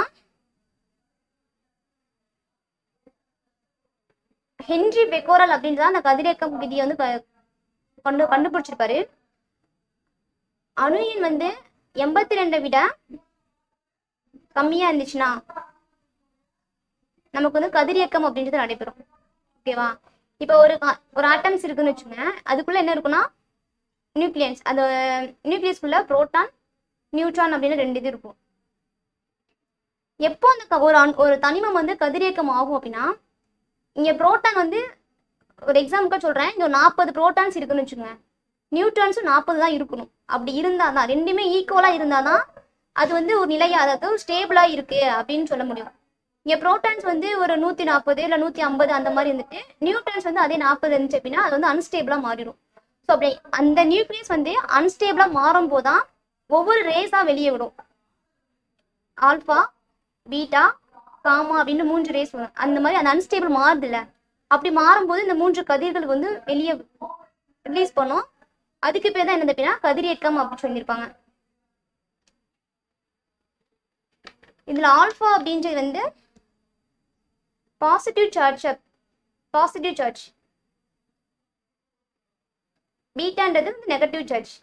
ஹென்றி பெக்கோரல் அப்படின்றத அந்த கதிரியக்கம் விதியை வந்து க- கண்டு கண்டுபிடிச்சிருப்பாரு அணு எண் வந்து எண்பத்தி ரெண்டை விட கம்மியா இருந்துச்சுன்னா நமக்கு வந்து கதிரியக்கம் அப்படின்றது நடைபெறும் ஓகேவா இப்போ ஒரு கா- ஒரு ஆட்டம்ஸ் இருக்குன்னு வச்சுங்க அதுக்குள்ள என்ன இருக்குன்னா நியூக்ளியன்ஸ் அந்த நியூக்ளியஸ்குள்ள புரோட்டான் நியூட்ரான் அப்படின்னு ரெண்டு இது இருக்கும் எப்போ அந்த க- ஒரு அணு- ஒரு தனிமம் வந்து கதிரியக்கம் ஆகும் அப்படின்னா இங்க புரோட்டான் வந்து ஒரு எக்ஸாம்பிளுக்கு சொல்றேன் இங்க நாற்பது புரோட்டான்ஸ் இருக்குன்னு வச்சுக்கோங்க நியூட்ரான்ஸும் நாற்பது தான் இருக்கணும் அப்படி இருந்தால் தான் ரெண்டுமே ஈக்குவலாக இருந்தால் தான் அது வந்து ஒரு நிலையா அதாவது ஸ்டேபிளாக இருக்கு அப்படின்னு சொல்ல முடியும் இங்கே புரோட்டான்ஸ் வந்து ஒரு நூற்றி நாற்பது இல்லை நூற்றி ஐம்பது அந்த மாதிரி இருந்துட்டு நியூட்ரான்ஸ் வந்து அதே நாற்பது இருந்துச்சு அப்படின்னா அது வந்து அன்ஸ்டேபிளாக மாறிடும் ஸோ அப்படி அந்த நியூக்ளியஸ் வந்து அன்ஸ்டேபிளாக மாறும் போது தான் ஒவ்வொரு ரேஸாக வெளியே விடும் ஆல்ஃபா பீட்டா காமா அப்படின்னு மூன்று ரேஸ் வரும் அந்த மாதிரி அந்த அன்ஸ்டேபிள் மாறுதுல்ல அப்படி மாறும்போது இந்த மூன்று கதிர்கள் வந்து வெளியே ரிலீஸ் பண்ணும் அதுக்கு பேர் தான் என்னது அப்படின்னா கதிரியக்கம் அப்படின்னு சொல்லியிருப்பாங்க இதுல ஆல்ஃபா அப்படின்றது வந்து பாசிட்டிவ் சார்ஜ் பாசிட்டிவ் சார்ஜ் பீட்டான்றது வந்து நெகட்டிவ் சார்ஜ்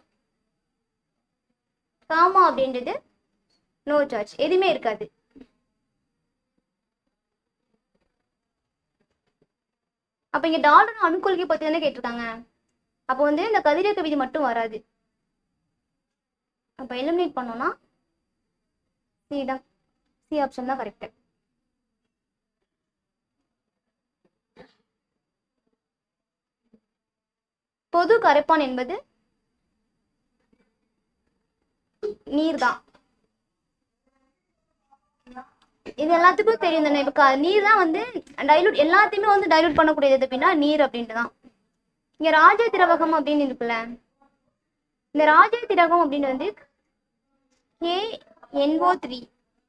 காமா அப்படின்றது நோ சார்ஜ் எதுவுமே இருக்காது அப்ப இங்க டால்டன் அணுக்கொள்கை பத்தி தானே கேட்டிருக்காங்க அப்போ வந்து இந்த கதிரியக்க விதி மட்டும் வராது அப்ப எலிமினேட் பண்ணோம்னா சி தான் சி ஆப்ஷன் தான் கரெக்ட் பொது கரைப்பான் என்பது நீர் தான் இது எல்லாத்துக்கும் தெரியும் தானே இப்போ க- நீர் தான் வந்து டைலூட் எல்லாத்தையுமே வந்து டைலூட் பண்ணக்கூடியது அப்படின்னா நீர் அப்படின்ட்டு தான் இங்க ராஜ திரவகம் அப்படின்னு இருக்குல்ல இந்த ராஜ திரவகம் அப்படின்னு வந்து K NO three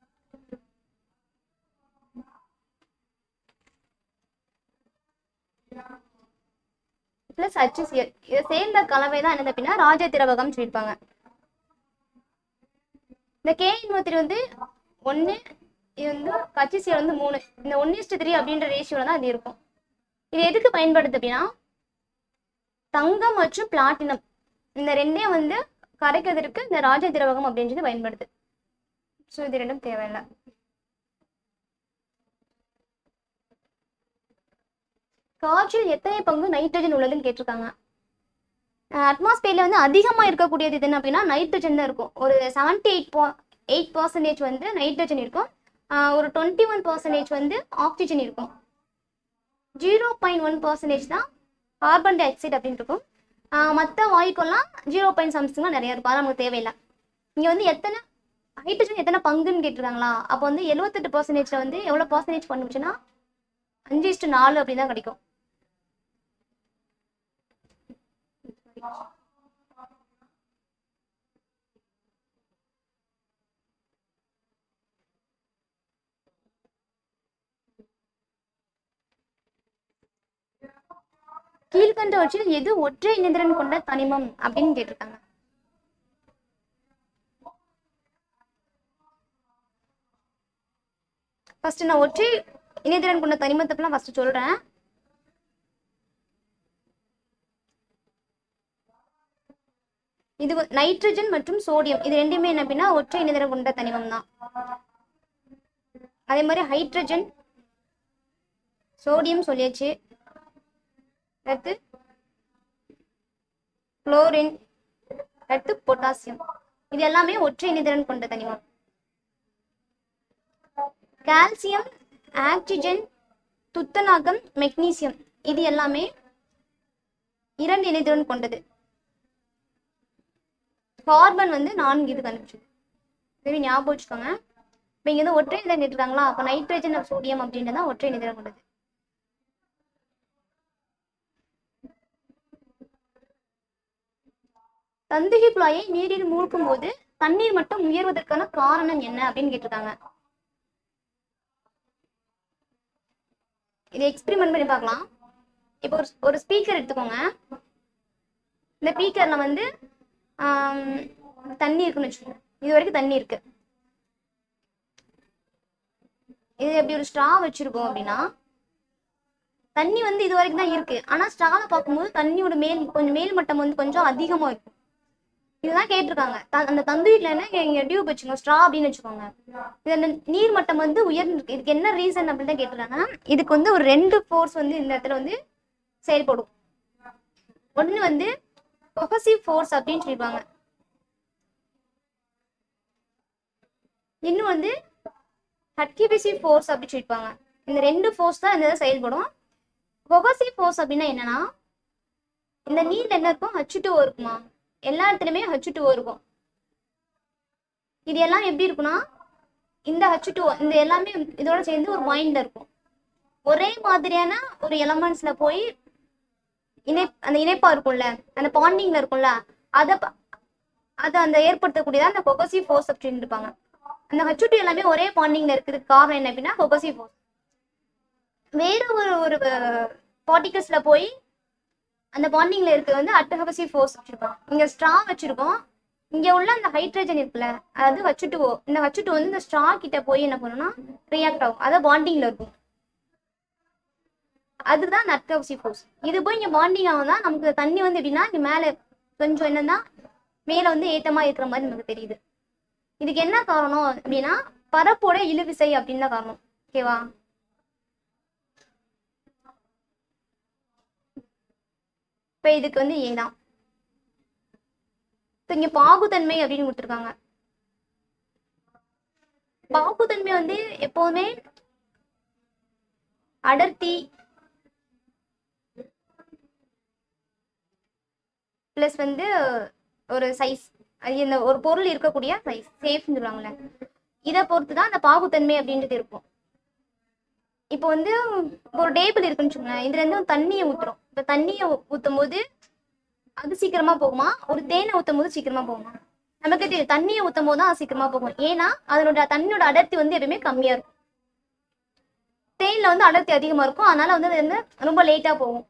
plus HCl இதை சேர்ந்த கலவை தான் என்னது அப்படின்னா ராஜ திரவகம் சொல்லியிருப்பாங்க இந்த கே த்ரீ வந்து ஒன்று இது வந்து ஹச்சிசிஎல் வந்து மூணு இந்த ஒன் இஸ்டு த்ரீ அப்படின்ற ரேஷியோல தான் அது இருக்கும் இது எதுக்கு பயன்படுது அப்படின்னா தங்கம் மற்றும் பிளாட்டினம் இந்த ரெண்டையும் வந்து கரைக்கிறதுக்கு இந்த ராஜ திரவகம் அப்படின்றது பயன்படுது ஸோ இது ரெண்டும் தேவையில்லை காற்றில் எத்தனை பங்கு நைட்ரஜன் உள்ளதுன்னு கேட்டிருக்காங்க அட்மாஸ்பியர்ல வந்து அதிகமாக இருக்கக்கூடியது இது என்ன அப்படின்னா நைட்ரஜன் தான் இருக்கும் ஒரு செவன்டி எயிட் பா எயிட் பர்சன்டேஜ் வந்து நைட்ரஜன் இருக்கும் ஆஹ் ஒரு டுவெண்ட்டி ஒன் பர்சன்டேஜ் வந்து ஆக்சிஜன் இருக்கும் ஜீரோ பாயிண்ட் ஒன் பர்சன்டேஜ் தான் கார்பன் டை ஆக்சைடு அப்படின்னு இருக்கும் மற்ற வாயுக்கெல்லாம் ஜீரோ பாயிண்ட் சம்திங்லாம் நிறைய இருக்கும் அது நமக்கு தேவையில்லை இங்கே வந்து எத்தனை ஹைட்ரஜன் எத்தனை பங்குன்னு கேட்டிருக்காங்களா அப்போ வந்து எழுபத்தெட்டு பர்சன்டேஜில் வந்து எவ்வளோ பர்சன்டேஜ் பண்ணுச்சுன்னா அஞ்சு இஸ்டு நாலு அப்படி தான் கிடைக்கும் கீழ்கண்டவற்றில் எது ஒற்றை இணைந்திறன் கொண்ட தனிமம் அப்படின்னு கேட்டிருக்காங்க ஃபர்ஸ்ட் நான் ஒற்றை இணைதிறன் கொண்ட தனிமத்தை ஃபர்ஸ்ட் சொல்றேன் இது வ- நைட்ரஜன் மற்றும் சோடியம் இது ரெண்டுமே என்ன அப்படின்னா ஒற்றை இணைதிரம் கொண்ட தனிமம் தான் அதே மாதிரி ஹைட்ரஜன் சோடியம் சொல்லியாச்சு அடுத்து குளோரின் அடுத்து பொட்டாசியம் இது எல்லாமே ஒற்றை இணைதிறன் கொண்ட தனிமம் கால்சியம் ஆக்சிஜன் துத்தநாகம் மெக்னீசியம் இது எல்லாமே இரண்டு இணைதிறன் கொண்டது கார்பன் வந்து நான்கு இது கண்டுபிடிச்சது சரி ஞாபகம் வச்சுக்கோங்க இப்போ இங்க வந்து ஒற்றை நிதிரம் கேட்டிருக்காங்களா அப்போ நைட்ரஜன் சோடியம் அப்படின்றது தான் ஒற்றை நிதிரம் கொண்டது தந்துகி குழாயை நீரில் மூழ்கும் போது தண்ணீர் மட்டம் உயர்வதற்கான காரணம் என்ன அப்படின்னு கேட்டிருக்காங்க இதை எக்ஸ்பெரிமெண்ட் பண்ணி பார்க்கலாம் இப்போ ஒரு ஒரு ஸ்பீக்கர் எடுத்துக்கோங்க இந்த ஸ்பீக்கர்ல வந்து ஆம், தண்ணி இருக்குன்னு வச்சுக்கோங்க இது வரைக்கும் தண்ணி இருக்கு இது எப்படி ஒரு ஸ்ட்ரா வச்சிருக்கோம் அப்படின்னா தண்ணி வந்து இது வரைக்கும் தான் இருக்கு ஆனா ஸ்ட்ரால பார்க்கும்போது தண்ணியோட மேல் கொஞ்சம் மேல் மட்டம் வந்து கொஞ்சம் அதிகமா இருக்கும் இதுதான் கேட்டிருக்காங்க த- அந்த தந்தூரில என்ன இங்க டியூப் வச்சுக்கோங்க ஸ்ட்ரா அப்படின்னு வச்சுக்கோங்க இது அந்த நீர் மட்டம் வந்து உயர்ந்திருக்கு இதுக்கு என்ன ரீசன் அப்படின்னு தான் கேட்டிருக்காங்க இதுக்கு வந்து ஒரு ரெண்டு ஃபோர்ஸ் வந்து இந்த இடத்துல வந்து செயல்படும் ஒண்ணு வந்து கொஹசிவ் ஃபோர்ஸ் அப்படின்னு சொல்லிடுவாங்க இன்னும் வந்து அட்கிபிசிவ் ஃபோர்ஸ் அப்படின்னு சொல்லியிருப்பாங்க இந்த ரெண்டு ஃபோர்ஸ் தான் இந்த இதில் செயல்படும் கொஹசிவ் ஃபோர்ஸ் அப்படின்னா என்னன்னா இந்த நீர்ல என்ன இருக்கும் ஹச் டூ இருக்குமா எல்லா இடத்துலயுமே ஹச் டூ இருக்கும் இது எல்லாம் எப்படி இருக்கும்னா இந்த ஹச் டூ இந்த எல்லாமே இதோட சேர்ந்து ஒரு பாயிண்ட்ல இருக்கும் ஒரே மாதிரியான ஒரு எலமெண்ட்ஸ்ல போய் இணை அந்த இணைப்பா இருக்கும்ல அந்த பாண்டிங்ல இருக்கும்ல அத ப- அத அந்த ஏற்படுத்தக்கூடியதா அந்த கொகசிவ் ஃபோர்ஸ் அப்படின்னு இருப்பாங்க அந்த ஹச் டூ எல்லாமே ஒரே பாண்டிங்ல இருக்கிறதுக்கு காரணம் என்ன அப்படின்னா கொகசிவ் ஃபோர்ஸ் வேற ஒரு ஒரு பார்ட்டிகல்ஸ்ல போய் அந்த பாண்டிங்ல இருக்கிறது வந்து அட்டகசிவ் ஃபோர்ஸ் வச்சிருக்கோம் இங்க ஸ்ட்ரா வச்சிருக்கோம் இங்க உள்ள அந்த ஹைட்ரஜன் இருக்குல்ல அதாவது ஹச் டூ இந்த ஹச் டூ வந்து இந்த ஸ்ட்ரா கிட்ட போய் என்ன பண்ணும்னா ரியாக்ட் ஆகும் அதான் பாண்டிங்ல இருக்கும் அதுதான் அந்த அட்டகசிவ் ஃபோர்ஸ் இது போய் இங்க பாண்டிங் ஆகும் தான் நமக்கு தண்ணி வந்து எப்படின்னா இங்க மேல கொஞ்சம் என்னன்னா மேல வந்து ஏத்தமா இருக்கிற மாதிரி நமக்கு தெரியுது இதுக்கு என்ன காரணம் அப்படின்னா பரப்போட இழுவிசை அப்படின்னு தான் காரணம் ஓகேவா இப்ப இதுக்கு வந்து ஏ தான் இப்ப இங்க பாகுத்தன்மை அப்படின்னு கொடுத்துருக்காங்க பாகுத்தன்மை வந்து எப்போதுமே அடர்த்தி பிளஸ் வந்து ஒரு சைஸ் அது இந்த ஒரு பொருள் இருக்கக்கூடிய சைஸ் சேஃப்னு சொல்லுவாங்கல்ல இதை பொறுத்து தான் அந்த பாகுத்தன்மை அப்படின்றது இருக்கும் இப்போ வந்து ஒரு டேபிள் இருக்குன்னு வச்சுக்கோங்களேன் இதுல இருந்து தண்ணியை ஊத்துறோம் இப்போ தண்ணியை ஊத்தும் போது அது சீக்கிரமா போகுமா ஒரு தேனை ஊத்தும் போது சீக்கிரமா போகுமா நமக்கு தெரியும் தண்ணியை ஊத்தும் போது தான் அது சீக்கிரமா போகும் ஏன்னா அதனோட தண்ணியோட அடர்த்தி வந்து எப்பயுமே கம்மியா இருக்கும் தேன்ல வந்து அடர்த்தி அதிகமா இருக்கும் அதனால வந்து அது வந்து ரொம்ப லேட்டா போகும்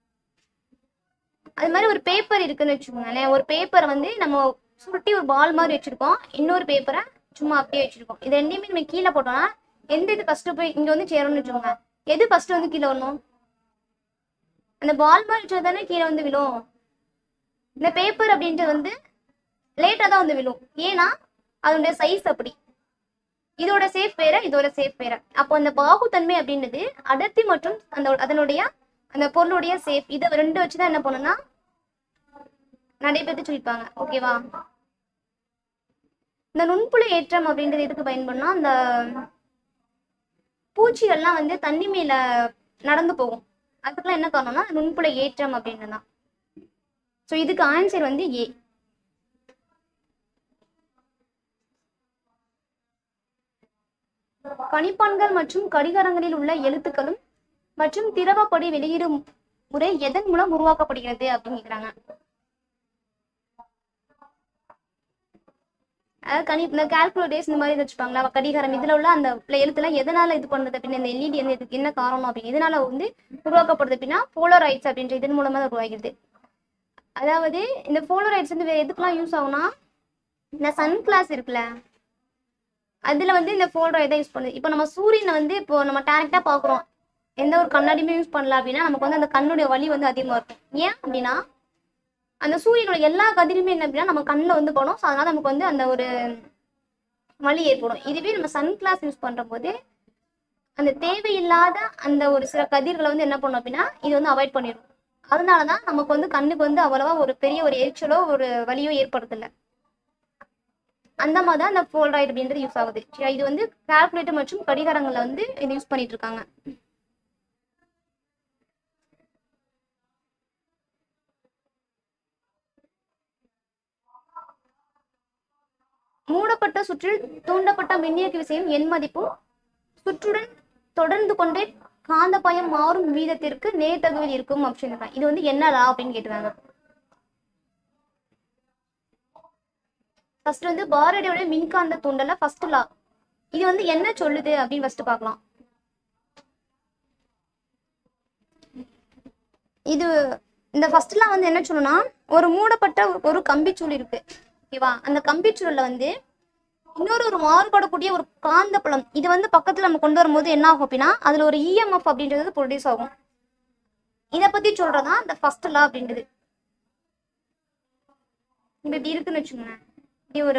அது மாதிரி ஒரு பேப்பர் இருக்குன்னு வச்சுக்கோங்களேன் ஒரு பேப்பரை வந்து நம்ம சுருட்டி ஒரு பால் மாதிரி வச்சிருக்கோம் இன்னொரு பேப்பரை சும்மா அப்படியே வச்சிருக்கோம் இது ரெண்டையுமே நம்ம கீழே போட்டோம்னா எந்த இது ஃபர்ஸ்ட் போய் இங்க வந்து சேரும்னு வச்சுக்கோங்க எது ஃபர்ஸ்ட் வந்து கீழே வரணும் அந்த பால் மாதிரி வச்சது தானே கீழே வந்து விழும் இந்த பேப்பர் அப்படின்றது வந்து லேட்டா தான் வந்து விழும் ஏன்னா அதனுடைய சைஸ் அப்படி இதோட சேஃப் வேற இதோட சேஃப் வேற அப்போ அந்த பாகுத்தன்மை அப்படின்றது அடர்த்தி மற்றும் அந்த அதனுடைய அந்த பொருளுடைய சேஃப் இதை ரெண்டு வச்சுதான் என்ன பண்ணணும்னா நடைபெற்று சொல்லியிருப்பாங்க ஓகேவா இந்த நுண்புழு ஏற்றம் அப்படின்றது எதுக்கு பயன்படும்னா அந்த பூச்சிகள்லாம் வந்து தண்ணி மேல நடந்து போகும் அதுக்கெல்லாம் என்ன காரணம்னா நுண்புழு ஏற்றம் அப்படின்னு தான் ஸோ இதுக்கு ஆன்சர் வந்து ஏ கணிப்பான்கள் மற்றும் கடிகாரங்களில் உள்ள எழுத்துக்களும் மற்றும் திரவப்படி வெளியிடும் முறை எதன் மூலம் உருவாக்கப்படுகிறது அப்படின்னு கேக்குறாங்க அதாவது கணி இந்த கால்குலேட்டர்ஸ் இந்த மாதிரி வச்சுப்பாங்களா கடிகாரம் இதுல உள்ள அந்த பிள்ளை எழுத்துலாம் எதனால இது பண்ணுறது அப்படின்னு இந்த எல்இடி வந்து இதுக்கு என்ன காரணம் அப்படின்னு இதனால வந்து உருவாக்கப்படுது அப்படின்னா போலரைட்ஸ் அப்படின்ற இதன் மூலமா தான் உருவாகிறது அதாவது இந்த போலரைட்ஸ் வந்து வேற எதுக்கெல்லாம் யூஸ் ஆகும்னா இந்த சன் கிளாஸ் இருக்குல்ல அதுல வந்து இந்த போல்டரை தான் யூஸ் பண்ணுது இப்போ நம்ம சூரியனை வந்து இப்போ நம்ம டேரக்டா பாக்குறோம் எந்த ஒரு கண்ணாடியுமே யூஸ் பண்ணல அப்படின்னா நமக்கு வந்து அந்த கண்ணுடைய வலி வந்து அதிகமா இருக்கும் ஏன் அப்படின்னா அந்த சூரியனோட எல்லா கதிருமே என்ன அப்படின்னா நம்ம கண்ணில் வந்து படும் ஸோ அதனால நமக்கு வந்து அந்த ஒரு வலி ஏற்படும் இதுவே நம்ம சன் கிளாஸ் யூஸ் பண்ற போது அந்த தேவையில்லாத அந்த ஒரு சில கதிர்களை வந்து என்ன பண்ணும் அப்படின்னா இது வந்து அவாய்ட் பண்ணிடும் அதனாலதான் நமக்கு வந்து கண்ணுக்கு வந்து அவ்வளவா ஒரு பெரிய ஒரு எரிச்சலோ ஒரு வலியோ ஏற்படுறதில்ல அந்த மாதிரி தான் அந்த போல்ராய்டு அப்படின்றது யூஸ் ஆகுது சரியா? இது வந்து கால்குலேட்டர் மற்றும் கடிகாரங்கள்ல வந்து இது யூஸ் பண்ணிட்டு இருக்காங்க மூடப்பட்ட சுற்றில் தூண்டப்பட்ட மின்னியக்கு விசையும் எண் மதிப்பும் சுற்றுடன் தொடர்ந்து கொண்டே காந்தப்பாயம் மாறும் வீதத்திற்கு நேர்தகவில் இருக்கும் அப்படின்னு இருக்காங்க இது வந்து என்ன லா அப்படின்னு கேட்டுருக்காங்க ஃபர்ஸ்ட் வந்து பாரடியோட மின்காந்த தூண்டல ஃபர்ஸ்ட் லா இது வந்து என்ன சொல்லுது அப்படின்னு ஃபர்ஸ்ட் பார்க்கலாம் இது இந்த ஃபர்ஸ்ட்லாம் வந்து என்ன சொல்லணும்னா ஒரு மூடப்பட்ட ஒரு- ஒரு கம்பிச்சூள் இருக்கு ஓகேவா அந்த கம்பிச்சூழல்ல வந்து இன்னொரு ஒரு மாறுபடக்கூடிய ஒரு காந்தப்புலம் இது வந்து பக்கத்துல நம்ம கொண்டு வரும்போது என்ன ஆகும் அப்படின்னா அதுல ஒரு இஎம்எஃப் அப்படின்றது ப்ரொடியூஸ் ஆகும் இத பத்தி சொல்றதா இந்த ஃபர்ஸ்ட் லா அப்படின்றது இப்ப இப்படி இருக்குன்னு வச்சுக்கோங்களேன் இப்படி ஒரு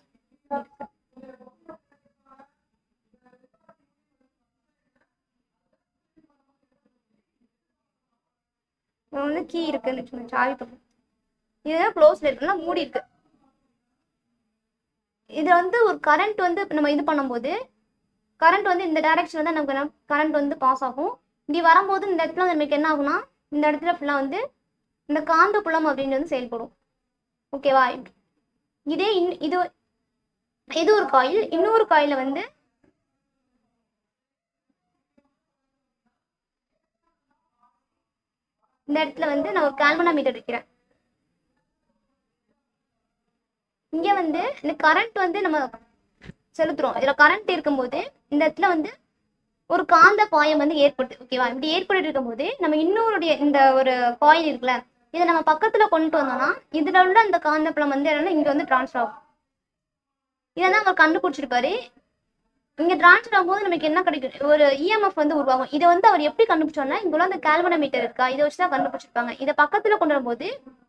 இப்ப வந்து கீ இருக்குன்னு வச்சுக்கோங்க சாவி பக்கம் இதுதான் க்ளோஸ்ல இருக்குன்னா மூடி இருக்கு இது வந்து ஒரு கரண்ட் வந்து இப்ப நம்ம இது பண்ணும்போது கரண்ட் வந்து இந்த டைரக்ஷன்ல தான் நமக்கு கரண்ட் வந்து பாஸ் ஆகும் இப்படி வரும்போது இந்த இடத்துல வந்து நமக்கு என்ன ஆகும்னா இந்த இடத்துல ஃபுல்லாக வந்து இந்த காந்த புலம் அப்படின்னு வந்து செயல்படும் ஓகேவா இதே இன் இது இது ஒரு காயில் இன்னொரு காயில வந்து இந்த இடத்துல வந்து நான் ஒரு கால்வனாமீட்டர் வைக்கிறேன் இங்க வந்து இந்த கரண்ட் வந்து நம்ம செலுத்துறோம் இதுல கரண்ட் இருக்கும்போது இந்த இடத்துல வந்து ஒரு காந்த பாயம் வந்து ஏற்படுது ஓகேவா இப்படி ஏற்பட்டு இருக்கும்போது நம்ம இன்னொருடைய இந்த ஒரு காயில் இருக்குல்ல இதை நம்ம பக்கத்துல கொண்டு வந்தோம்னா இதுல உள்ள அந்த காந்தப்புலம் வந்து என்னன்னா இங்க வந்து டிரான்ஸ்ஃபர் ஆகும் இதை தான் அவர் கண்டுபிடிச்சிருப்பாரு இங்க டிரான்ஸ்ஃபர் ஆகும்போது நமக்கு என்ன கிடைக்கும் ஒரு இஎம்எஃப் வந்து உருவாகும் இதை வந்து அவர் எப்படி கண்டுபிடிச்சோம்னா இங்க உள்ள அந்த கால்வனோமீட்டர் இருக்கா இதை வச்சு தான் கண்டுபிடிச்சிருப்பாங்க இதை பக்கத்துல கொண்டு வரும்போது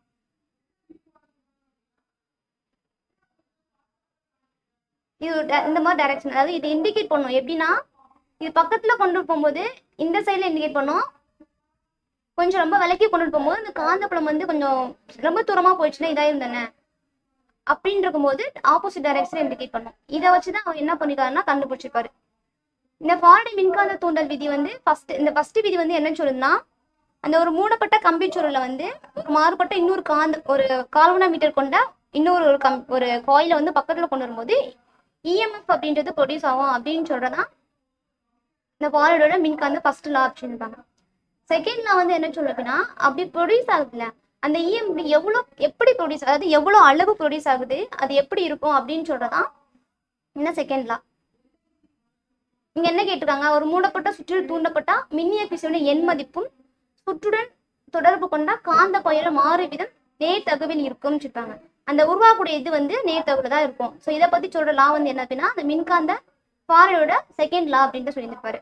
இது ஒரு di- இந்த மாதிரி டைரக்ஷன் அதாவது இது இண்டிகேட் பண்ணும் எப்படின்னா இது பக்கத்துல கொண்டு போகும்போது இந்த சைடுல இண்டிகேட் பண்ணும் கொஞ்சம் ரொம்ப விலக்கி கொண்டு போகும்போது இந்த காந்தப்புலம் வந்து கொஞ்சம் ரொம்ப தூரமா போயிடுச்சுன்னா இதா இருந்தானே அப்படின்னு இருக்கும்போது ஆப்போசிட் டைரக்ஷன் இண்டிகேட் பண்ணும் இதை வச்சுதான் அவர் என்ன பண்ணிருக்காருன்னா கண்டுபிடிச்சிருப்பாரு இந்த ஃபாரடே மின்காந்த தூண்டல் விதி வந்து ஃபர்ஸ்ட் இந்த ஃபர்ஸ்ட் விதி வந்து என்ன சொல்லுதுன்னா அந்த ஒரு மூடப்பட்ட கம்பிச்சுருள்ல வந்து ஒரு மாறுபட்ட இன்னொரு காந்த ஒரு கால்வனாமீட்டர் கொண்ட இன்னொரு ஒரு கம் ஒரு காயில வந்து பக்கத்துல கொண்டு வரும்போது இஎம்எஃப் அப்படின்றது ப்ரொடியூஸ் ஆகும் அப்படின்னு சொல்றதான் இந்த ஃபாரடோட மின்காந்த ஃபர்ஸ்ட் லா அப்படின்னு செகண்ட் லா வந்து என்ன சொல்லுது அப்படின்னா அப்படி ப்ரொடியூஸ் ஆகுதுல்ல அந்த இஎம் எவ்வளோ எப்படி ப்ரொடியூஸ் அதாவது எவ்வளோ அளவு ப்ரொடியூஸ் ஆகுது அது எப்படி இருக்கும் அப்படின்னு சொல்றதான் என்ன செகண்ட் லா இங்க என்ன கேட்டிருக்காங்க ஒரு மூடப்பட்ட சுற்றில் தூண்டப்பட்ட மின்னியக்கு விசையோட எண் மதிப்பும் சுற்றுடன் தொடர்பு கொண்ட காந்த பயிர மாறு விதம் நேர்தகவில் இருக்கும்னு சொல்லிட்டாங்க அந்த உருவாகக்கூடிய இது வந்து நேர்தகவில் தான் இருக்கும் ஸோ இதை பத்தி சொல்ற லா வந்து என்ன அப்படின்னா அந்த மின்காந்த ஃபாரடோட செகண்ட் லா அப்படின்ட்டு சொல்லியிருப்பாரு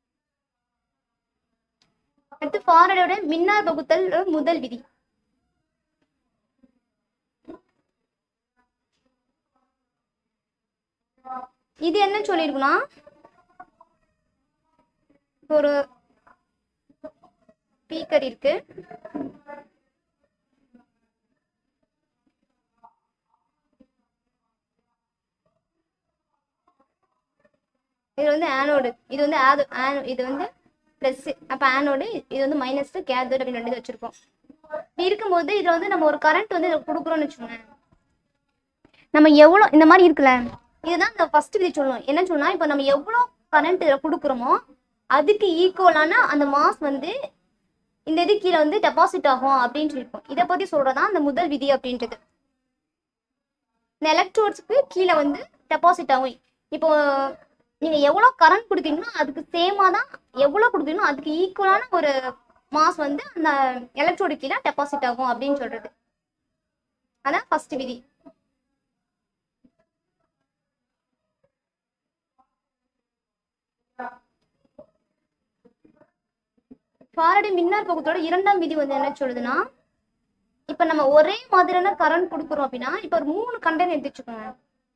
அடுத்து ஃபாரடோட மின்னார் பகுத்தல் முதல் விதி இது என்ன சொல்லியிருக்குன்னா ஒரு ஸ்பீக்கர் இருக்கு இது வந்து ஆனோடு இது வந்து ஆது ஆனோ இது வந்து ப்ளஸ் அப்போ ஆனோடு இது வந்து மைனஸ் கேத்தோடு அப்படின்னு ரெண்டு இது வச்சிருக்கோம் இப்படி இருக்கும்போது இதுல வந்து நம்ம ஒரு கரண்ட் வந்து இதில் கொடுக்குறோம்னு வச்சுக்கோங்க நம்ம எவ்வளோ இந்த மாதிரி இருக்குல்ல இதுதான் இந்த ஃபர்ஸ்ட் விதி சொல்லணும் என்ன சொல்லணும் இப்போ நம்ம எவ்வளோ கரண்ட் இதில் கொடுக்குறோமோ அதுக்கு ஈக்குவலான அந்த மாஸ் வந்து இந்த இது கீழே வந்து டெபாசிட் ஆகும் அப்படின்னு சொல்லியிருக்கோம் இதை பத்தி சொல்றதான் அந்த முதல் விதி அப்படின்றது இந்த எலக்ட்ரோட்ஸ்க்கு கீழே வந்து டெபாசிட் ஆகும் இப்போ நீங்க எவ்வளவு கரண்ட் கொடுக்குறீங்களோ அதுக்கு சேமா தான் எவ்வளவு கொடுக்குறீங்களோ அதுக்கு ஈக்குவலான ஒரு மாஸ் வந்து அந்த எலக்ட்ரோடு கீழே டெபாசிட் ஆகும் அப்படின்னு சொல்றது அதான் ஃபர்ஸ்ட் விதி ஃபாரடே மின்னார் பகுத்தோட இரண்டாம் விதி வந்து என்ன சொல்லுதுன்னா இப்ப இப்ப நம்ம ஒரே மாதிரியான கரண்ட் கொடுக்குறோம் அப்படின்னா இப்ப ஒரு மூணு கண்டெய்னர் எடுத்து வச்சுக்கோங்க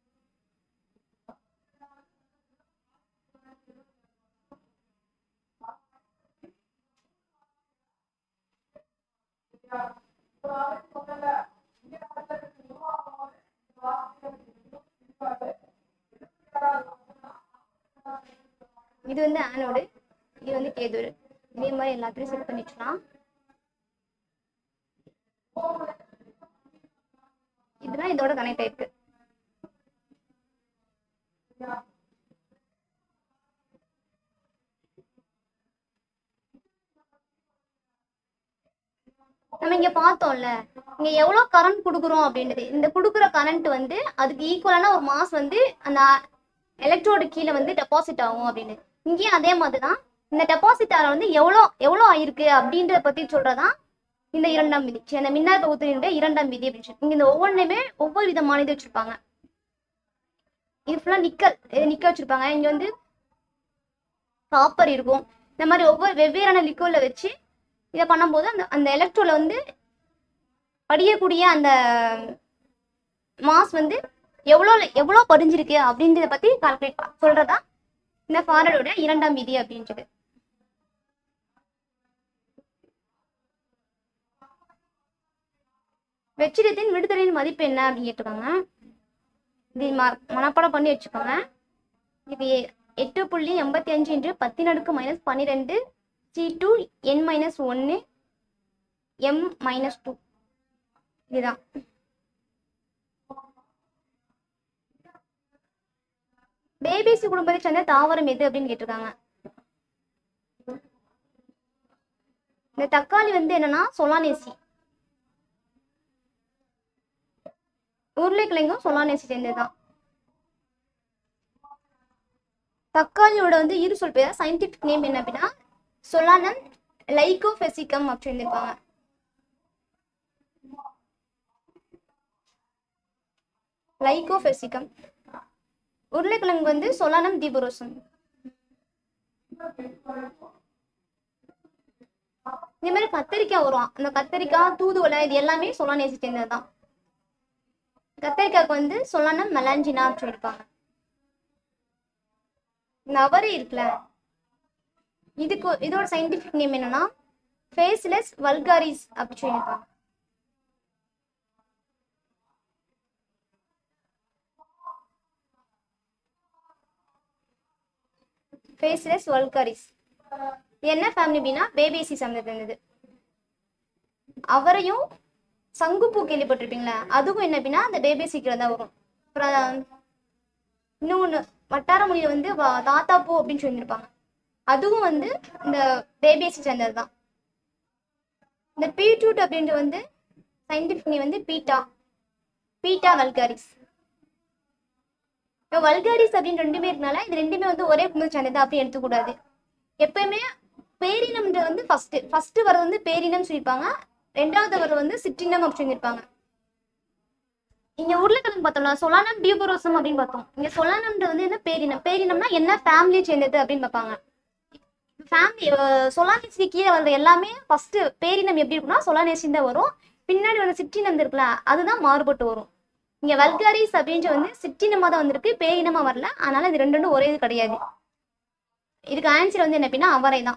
இது வந்து ஆனோடு இது வந்து கேதோடு இதே மாதிரி எல்லாத்தையும் செட் பண்ணி வச்சுக்கலாம் இதுதான் இதோட கனெக்ட் ஆயிருக்கு நம்ம இங்க பார்த்தோம்ல இங்க எவ்வளவு கரண்ட் கொடுக்குறோம் அப்படின்றது இந்த கொடுக்குற கரண்ட் வந்து அதுக்கு ஈக்குவலான ஒரு மாஸ் வந்து அந்த எலக்ட்ரோடு கீழே வந்து டெபாசிட் ஆகும் அப்படின்னு இங்கேயும் அதே மாதிரி தான் இந்த டெபாசிட் ஆற வந்து எவ்வளோ எவ்வளோ ஆயிருக்கு அப்படின்றத பத்தி சொல்றதான் இந்த இரண்டாம் விதி சரி, அந்த மின்னார் தொகுதியினுடைய இரண்டாம் விதி அப்படின்னு சொல்லி இங்க இந்த ஒவ்வொன்றுமே ஒவ்வொரு விதமான இது வச்சிருப்பாங்க இது ஃபுல்லா நிக்கல் இது நிக்க வச்சிருப்பாங்க இங்க வந்து காப்பர் இருக்கும் இந்த மாதிரி ஒவ்வொரு வெவ்வேறான லிக்விட்ல வச்சு இதை பண்ணும்போது அந்த அந்த எலக்ட்ரோல வந்து படியக்கூடிய அந்த மாஸ் வந்து எவ்வளோ எவ்வளோ படிஞ்சிருக்கு அப்படின்றத பத்தி கால்குலேட் சொல்றதா இந்த ஃபாரடோட இரண்டாம் விதி அப்படின்றது வெற்றிடத்தின் விடுதலையின் மதிப்பு என்ன அப்படின்னு கேட்டிருக்காங்க இது ம- மனப்பாடம் பண்ணி வச்சுக்கோங்க இது எ- எட்டு புள்ளி எண்பத்தி அஞ்சு இன்று பத்தின் அடுக்கு மைனஸ் பன்னிரெண்டு சி டூ என் மைனஸ் ஒன்று எம் மைனஸ் டூ இதுதான் பேபிசி குடும்பத்தை சேர்ந்த தாவரம் எது அப்படின்னு கேட்டிருக்காங்க இந்த தக்காளி வந்து என்னன்னா சொலானேசி உருளைக்கிழங்கும் சொலானேசி சேர்ந்ததுதான் தக்காளியோட வந்து இரு சொல் பேர் சயின்டிபிக் நேம் என்ன அப்படின்னா சொலானம் லைகோஃபெசிகம் அப்படின்னு இருப்பாங்க லைகோஃபெசிகம் உருளைக்கிழங்கு வந்து சொலானம் தீபரோசம் இதே மாதிரி கத்தரிக்காய் வரும் அந்த கத்தரிக்காய் தூதுவளை இது எல்லாமே சொலானேசி சேர்ந்ததுதான் கத்தரிக்காய்க்கு வந்து சொலானம் மெலாஞ்சினா அப்படின்னு இருப்பாங்க இந்த அவரை இருக்குல்ல இதுக்கு இதோட சயின்டிபிக் நேம் என்னன்னா ஃபேஸ்லெஸ் வல்காரிஸ் அப்படி சொல்லியிருப்பாங்க ஃபேஸ்லெஸ் வல்காரிஸ் என்ன ஃபேமிலி அப்படின்னா பேபிசி சார்ந்தது அவரையும் சங்குப்பூ கேள்விப்பட்டிருப்பீங்களா அதுவும் என்ன அப்படின்னா அந்த பேபிசிக்கில் தான் வரும் அப்புறம் இன்னொன்று வட்டார மொழியில வந்து வ- தாத்தா பூ அப்படின்னு சொல்லியிருப்பாங்க அதுவும் வந்து இந்த பேபிஎஸ்சி சேர்ந்தது தான் இந்த பீட்ரூட் அப்படின்றது வந்து சயின்டிஃபிக் நேம் வந்து பீட்டா பீட்டா வல்காரிஸ் இப்போ வல்காரிஸ் அப்படின்னு ரெண்டுமே இருக்கனால இது ரெண்டுமே வந்து ஒரே குடும்பத்தை சேர்ந்தது அப்படி எடுத்துக்கூடாது எப்பயுமே பேரினம்ன்றது வந்து ஃபர்ஸ்ட் ஃபர்ஸ்ட் வரது வந்து பேரினம் சொல்லியிருப்பாங்க ரெண்டாவது வரது வந்து சிற்றினம் அப்படின்னு சொல்லியிருப்பாங்க இங்க உருளைக்கிழங்கு பார்த்தோம்ல சொலானம் டியூபரோசம் அப்படின்னு பார்த்தோம் இங்க சொலானம்ன்றது வந்து என்ன பேரினம் பேரினம்னா என்ன ஃபேமிலியை சேர்ந்தது அப்படின்னு பார்ப்பாங்க ஃபேமிலி சொலானேசி கீழே வர்ற எல்லாமே ஃபர்ஸ்ட் பேரினம் எப்படி இருக்கும்னா சொலானேசி தான் வரும் பின்னாடி வர சிற்றினம் இருக்குல்ல அதுதான் மாறுபட்டு வரும் இங்க வல்காரிஸ் அப்படின்ற வந்து சிற்றினமா தான் வந்திருக்கு பேரினமா வரல அதனால இது ரெண்டு ரெண்டும் ஒரே இது கிடையாது இதுக்கு ஆன்சர் வந்து என்ன அப்படின்னா அவரை தான்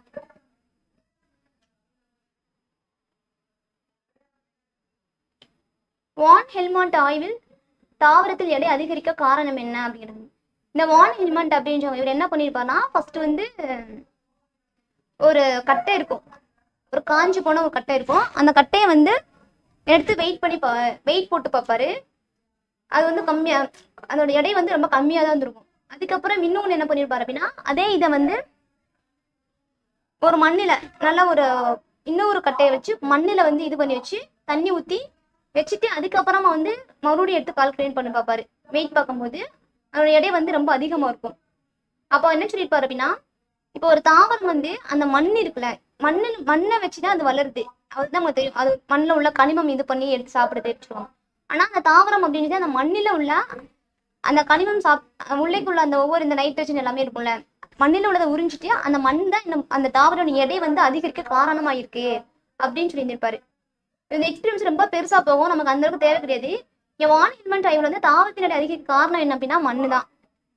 வான் ஹெல்மாண்ட் ஆய்வில் தாவரத்தில் எடை அதிகரிக்க காரணம் என்ன அப்படிங்கிறது இந்த வான் ஹெல்மாண்ட் அப்படின்றவங்க இவர் என்ன பண்ணியிருப்பாருன்னா ஃபர்ஸ்ட் வந்து ஒரு கட்டை இருக்கும் ஒரு காஞ்சு போன ஒரு கட்டை இருக்கும் அந்த கட்டையை வந்து எடுத்து வெயிட் பண்ணி பா வெயிட் போட்டு பார்ப்பாரு அது வந்து கம்மியா அதோட எடை வந்து ரொம்ப கம்மியா தான் இருந்திருக்கும் அதுக்கப்புறம் இன்னொன்று என்ன பண்ணியிருப்பாரு அப்படின்னா அதே இதை வந்து ஒரு மண்ணில நல்ல ஒரு இன்னொரு கட்டையை வச்சு மண்ணில வந்து இது பண்ணி வச்சு தண்ணி ஊத்தி வச்சுட்டு அதுக்கப்புறமா வந்து மறுபடியும் எடுத்து கால்குலேட் பண்ணி பார்ப்பாரு வெயிட் பார்க்கும்போது அதோட எடை வந்து ரொம்ப அதிகமா இருக்கும் அப்போ என்ன சொல்லியிருப்பாரு அப்படின்னா இப்போ ஒரு தாவரம் வந்து அந்த மண் இருக்குல்ல மண்ணில் மண்ணை வச்சுதான் அது வளருது அதுதான் நமக்கு தெரியும் அது மண்ணில் உள்ள கனிமம் இது பண்ணி எடுத்து சாப்பிடுது வச்சுருவாங்க ஆனா அந்த தாவரம் அப்படின்றது அந்த மண்ணில உள்ள அந்த கனிமம் சாப் உள்ளேக்குள்ள அந்த ஒவ்வொரு இந்த நைட்ரஜன் எல்லாமே இருக்கும்ல மண்ணில் உள்ளதை உறிஞ்சிட்டு அந்த மண் தான் இந்த அந்த தாவரோட எடை வந்து அதிகரிக்க காரணமா இருக்கு அப்படின்னு சொல்லியிருந்திருப்பாரு இந்த எக்ஸ்பீரியன்ஸ் ரொம்ப பெருசா போகும் நமக்கு அந்த அளவுக்கு தேவை கிடையாது இங்க வான் எலிமெண்ட் ஆய்வுல வந்து தாவரத்தினுடைய அதிக காரணம் என்ன அப்படின்னா மண்ணு தான்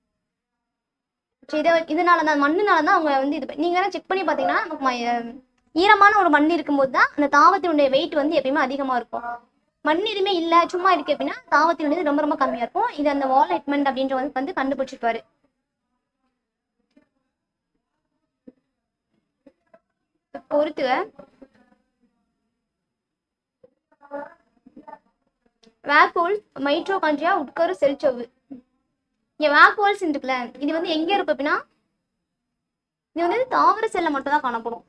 இதை இதனால தான் மண்ணுனால தான் அவங்க வந்து இது நீங்க வேணா செக் பண்ணி பாத்தீங்கன்னா நமக்கு ம- அஹ் ஈரமான ஒரு மண் இருக்கும்போது தான் அந்த தாவரத்தினுடைய வெயிட் வந்து எப்பயுமே அதிகமா இருக்கும் மண் எதுவுமே இல்ல சும்மா இருக்கு அப்படின்னா தாவரத்தினுடைய ரொம்ப ரொம்ப கம்மியா இருக்கும் இது அந்த வால் எட்மெண்ட் அப்படின்ற வந்து வந்து கண்டுபிடிச்சிருப்பாரு பொறுத்துக வேக்யூல்ஸ் மைட்ரோகான்ட்ரியா உட்கரு செல்சவ்வு இங்க வேக்யூல்ஸ் இருக்குல்ல இது வந்து எங்க இருக்கு அப்படின்னா இது வந்து தாவர செல்ல மட்டும் தான் காணப்படும்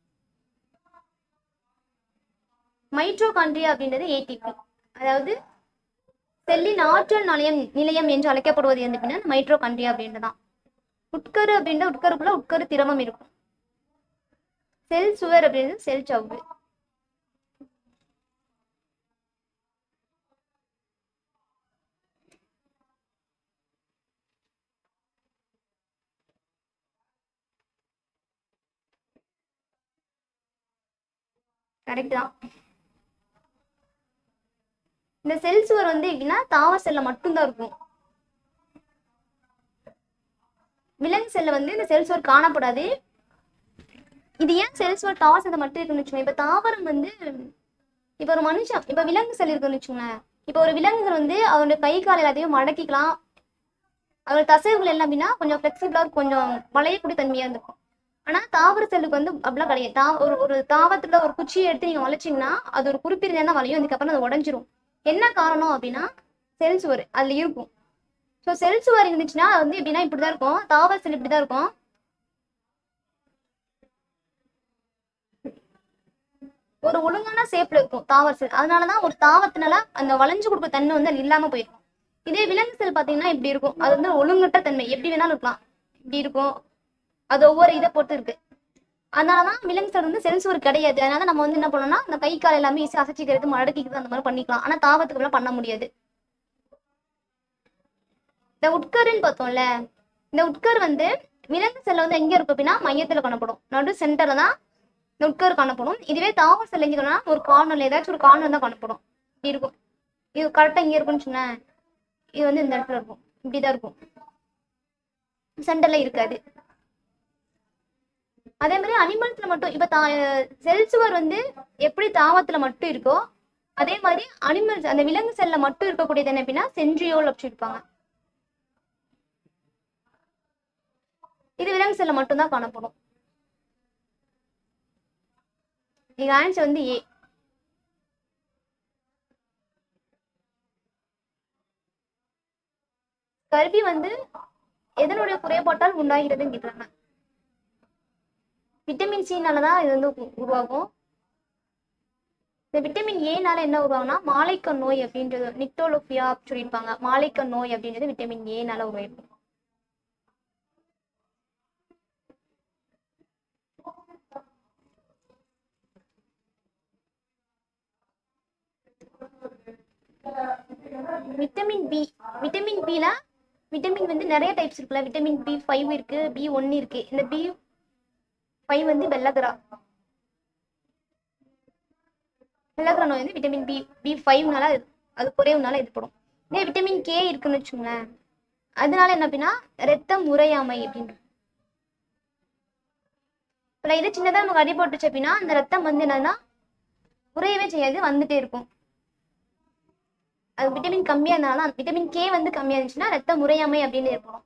மைட்ரோகான்ட்ரியா அப்படின்றது ஏடிபி அதாவது செல்லின் ஆற்றல் நிலையம் நிலையம் என்று அழைக்கப்படுவது எது அப்படின்னா மைட்ரோகான்ட்ரியா அப்படின்றதான் உட்கரு அப்படின்ற உட்கருக்குள்ள உட்கரு திரவம் இருக்கும் செல் சுவர் அப்படின்றது செல் சவ்வு கரெக்ட் தான் இந்த செல் சுவர் வந்து எப்படின்னா தாவர செல்ல மட்டும்தான் இருக்கும் விலங்கு செல்ல வந்து இந்த செல் சுவர் காணப்படாது இது ஏன் செல் சுவர் தாவர செல்ல மட்டும் இருக்குன்னு வச்சுக்கோங்க இப்ப தாவரம் வந்து இப்ப ஒரு மனுஷன் இப்ப விலங்கு செல் இருக்குன்னு வச்சுக்கோங்களேன் இப்ப ஒரு விலங்குகள் வந்து அவருடைய கை கால் எல்லாத்தையும் மடக்கிக்கலாம் அவரோட தசைகள் எல்லாம் அப்படின்னா கொஞ்சம் ஃபிளெக்சிபிளா கொஞ்சம் வளையக்கூடிய தன்மையா இருக்கும் ஆனா தாவர செல்லுக்கு வந்து அப்படிலாம் கிடையாது தா ஒரு ஒரு தாவரத்துல ஒரு குச்சியை எடுத்து நீங்க வளைச்சீங்கன்னா அது ஒரு குறிப்பிட்ட நேரம் தான் வளையும் அதுக்கப்புறம் அது உடஞ்சிரும் என்ன காரணம் அப்படின்னா செல் சுவர் அதுல இருக்கும் ஸோ செல் சுவர் இருந்துச்சுன்னா அது வந்து எப்படின்னா இப்படிதான் இருக்கும் தாவர செல் இப்படிதான் இருக்கும் ஒரு ஒழுங்கான ஷேப்ல இருக்கும் தாவர செல் அதனாலதான் ஒரு தாவரத்தினால அந்த வளைஞ்சு கொடுக்க தன்மை வந்து அது இல்லாம போயிருக்கும் இதே விலங்கு செல் பாத்தீங்கன்னா இப்படி இருக்கும் அது வந்து ஒழுங்கற்ற தன்மை எப்படி வேணாலும் இருக்கலாம் இப்படி இருக்கும் அது ஒவ்வொரு இதை பொறுத்து இருக்கு அதனாலதான் விலங்கு செல் வந்து செல் சுவர் கிடையாது அதனால நம்ம வந்து என்ன பண்ணோம்னா இந்த கை கால் எல்லாமே ஈஸியாக அசைச்சிக்கிறது மடக்கிக்கிறது அந்த மாதிரி பண்ணிக்கலாம் ஆனா தாவரத்துக்கு எல்லாம் பண்ண முடியாது இந்த உட்கருன்னு பார்த்தோம்ல இந்த உட்கர் வந்து விலங்கு செல்ல வந்து எங்க இருக்கும் அப்படின்னா மையத்துல காணப்படும் நடு சென்டர்ல தான் இந்த உட்கர் காணப்படும் இதுவே தாவர செல் எங்க இருக்குன்னா ஒரு கார்னர்ல ஏதாச்சும் ஒரு கார்னர் தான் காணப்படும் இப்படி இருக்கும் இது கரெக்டா இங்க இருக்கும்னு சொன்னேன் இது வந்து இந்த இடத்துல இருக்கும் இப்படிதான் இருக்கும் சென்டர்ல இருக்காது அதே மாதிரி அனிமல்ஸ்ல மட்டும் இப்ப தா செல் சுவர் வந்து எப்படி தாவரத்துல மட்டும் இருக்கோ அதே மாதிரி அனிமல்ஸ் அந்த விலங்கு செல்ல மட்டும் இருக்கக்கூடியது என்ன அப்படின்னா சென்ட்ரியோல் அப்படி இருப்பாங்க இது விலங்கு செல்ல மட்டும்தான் காணப்படும் இது ஆன்சர் வந்து ஏ கல்வி வந்து எதனுடைய குறைபாட்டால் உண்டாகிறதுன்னு கேக்குறாங்க விட்டமின் சினால தான் இது வந்து உ- உருவாகும் இந்த விட்டமின் ஏனால என்ன உருவாகும்னா மாலைக்கண் நோய் அப்படின்றது நிக்டோலோபியா அப்படின்னு சொல்லியிருப்பாங்க மாலைக்கண் நோய் அப்படின்றது விட்டமின் ஏனால உருவாயிருக்கும் விட்டமின் பி விட்டமின் பில விட்டமின் வந்து நிறைய டைப்ஸ் இருக்குல்ல விட்டமின் பி ஃபைவ் இருக்கு பி ஒன்னு இருக்கு இந்த பி ஃபைவ் வந்து வெள்ளகரா வெள்ளகரா நோய் வந்து விட்டமின் பி பி ஃபைவ்னால அது குறைவுனால ஏற்படும் இதே விட்டமின் கே இருக்குன்னு வச்சுக்கோங்களேன் அதனால என்ன அப்படின்னா ரத்தம் உறையாமை அப்படின்னு இப்போ இது சின்னதாக நமக்கு அடிபட்டுச்சு அப்படின்னா அந்த ரத்தம் வந்து என்னன்னா உறையவே செய்யாது வந்துட்டே இருக்கும் அது விட்டமின் கம்மியா இருந்தாலும் விட்டமின் கே வந்து கம்மியா இருந்துச்சுன்னா ரத்தம் உறையாமை அப்படின்னு ஏற்படும்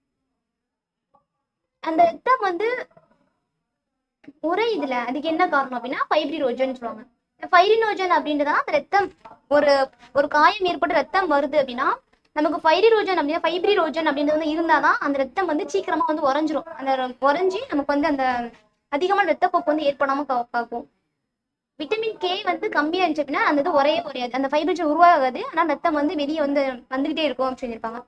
அந்த ரத்தம் வந்து உறையுதுல அதுக்கு என்ன காரணம் அப்படின்னா ஃபைப்ரிரோஜன் சொல்லுவாங்க இந்த ஃபைரினோஜன் அப்படின்றதான் அந்த ரத்தம் ஒரு ஒரு காயம் ஏற்பட்டு ரத்தம் வருது அப்படின்னா நமக்கு ஃபைரிரோஜன் அப்படின்னா ஃபைப்ரிரோஜன் அப்படின்றது வந்து இருந்தாதான் அந்த ரத்தம் வந்து சீக்கிரமா வந்து உறைஞ்சிரும் அந்த உறைஞ்சி நமக்கு வந்து அந்த அதிகமான ரத்தப்போக்கு வந்து ஏற்படாம கா- காக்கும் விட்டமின் கே வந்து கம்மியா இருந்துச்சு அப்படின்னா அந்த இது உரையே குறையாது அந்த ஃபைப்ரிஜன் உருவாகாது ஆனா ரத்தம் வந்து வெளியே வந்து வந்துகிட்டே இருக்கும் அப்படின்னு சொல்லியிருப்பாங்க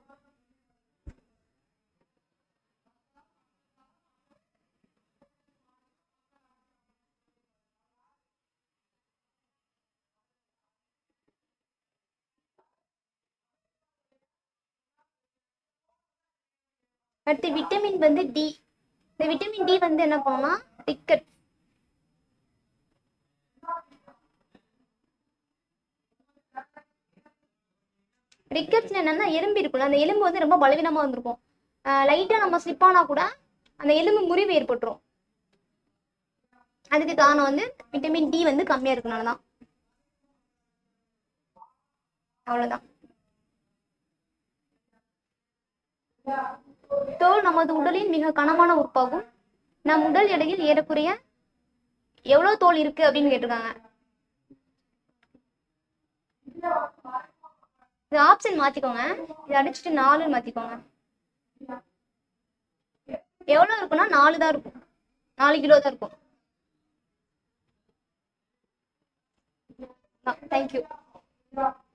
அடுத்து விட்டமின் வந்து டி இந்த விட்டமின் டி வந்து என்ன பண்ணும்னா டிக்கெட் ரிக்கட்ஸ்ல என்னன்னா எலும்பு இருக்குல்ல அந்த எலும்பு வந்து ரொம்ப பலவீனமா இருந்திருக்கும் லைட்டா நம்ம ஸ்லிப் ஆனா கூட அந்த எலும்பு முறிவு ஏற்பட்டுரும் அதுக்கு காரணம் வந்து விட்டமின் டி வந்து கம்மியா இருக்கனால தான் அவ்வளவுதான் தோல் நமது உடலின் மிக கனமான உறுப்பாகும் நம் உடல் எடையில் ஏறக்குறைய எவ்வளவு தோல் இருக்கு அப்படின்னு கேட்டிருக்காங்க இது ஆப்ஷன் மாத்திக்கோங்க இதை அடிச்சுட்டு நாலுன்னு மாத்திக்கோங்க எவ்வளவு இருக்குன்னா நாலு தான் இருக்கும் நாலு கிலோ தான் இருக்கும் தேங்க்யூ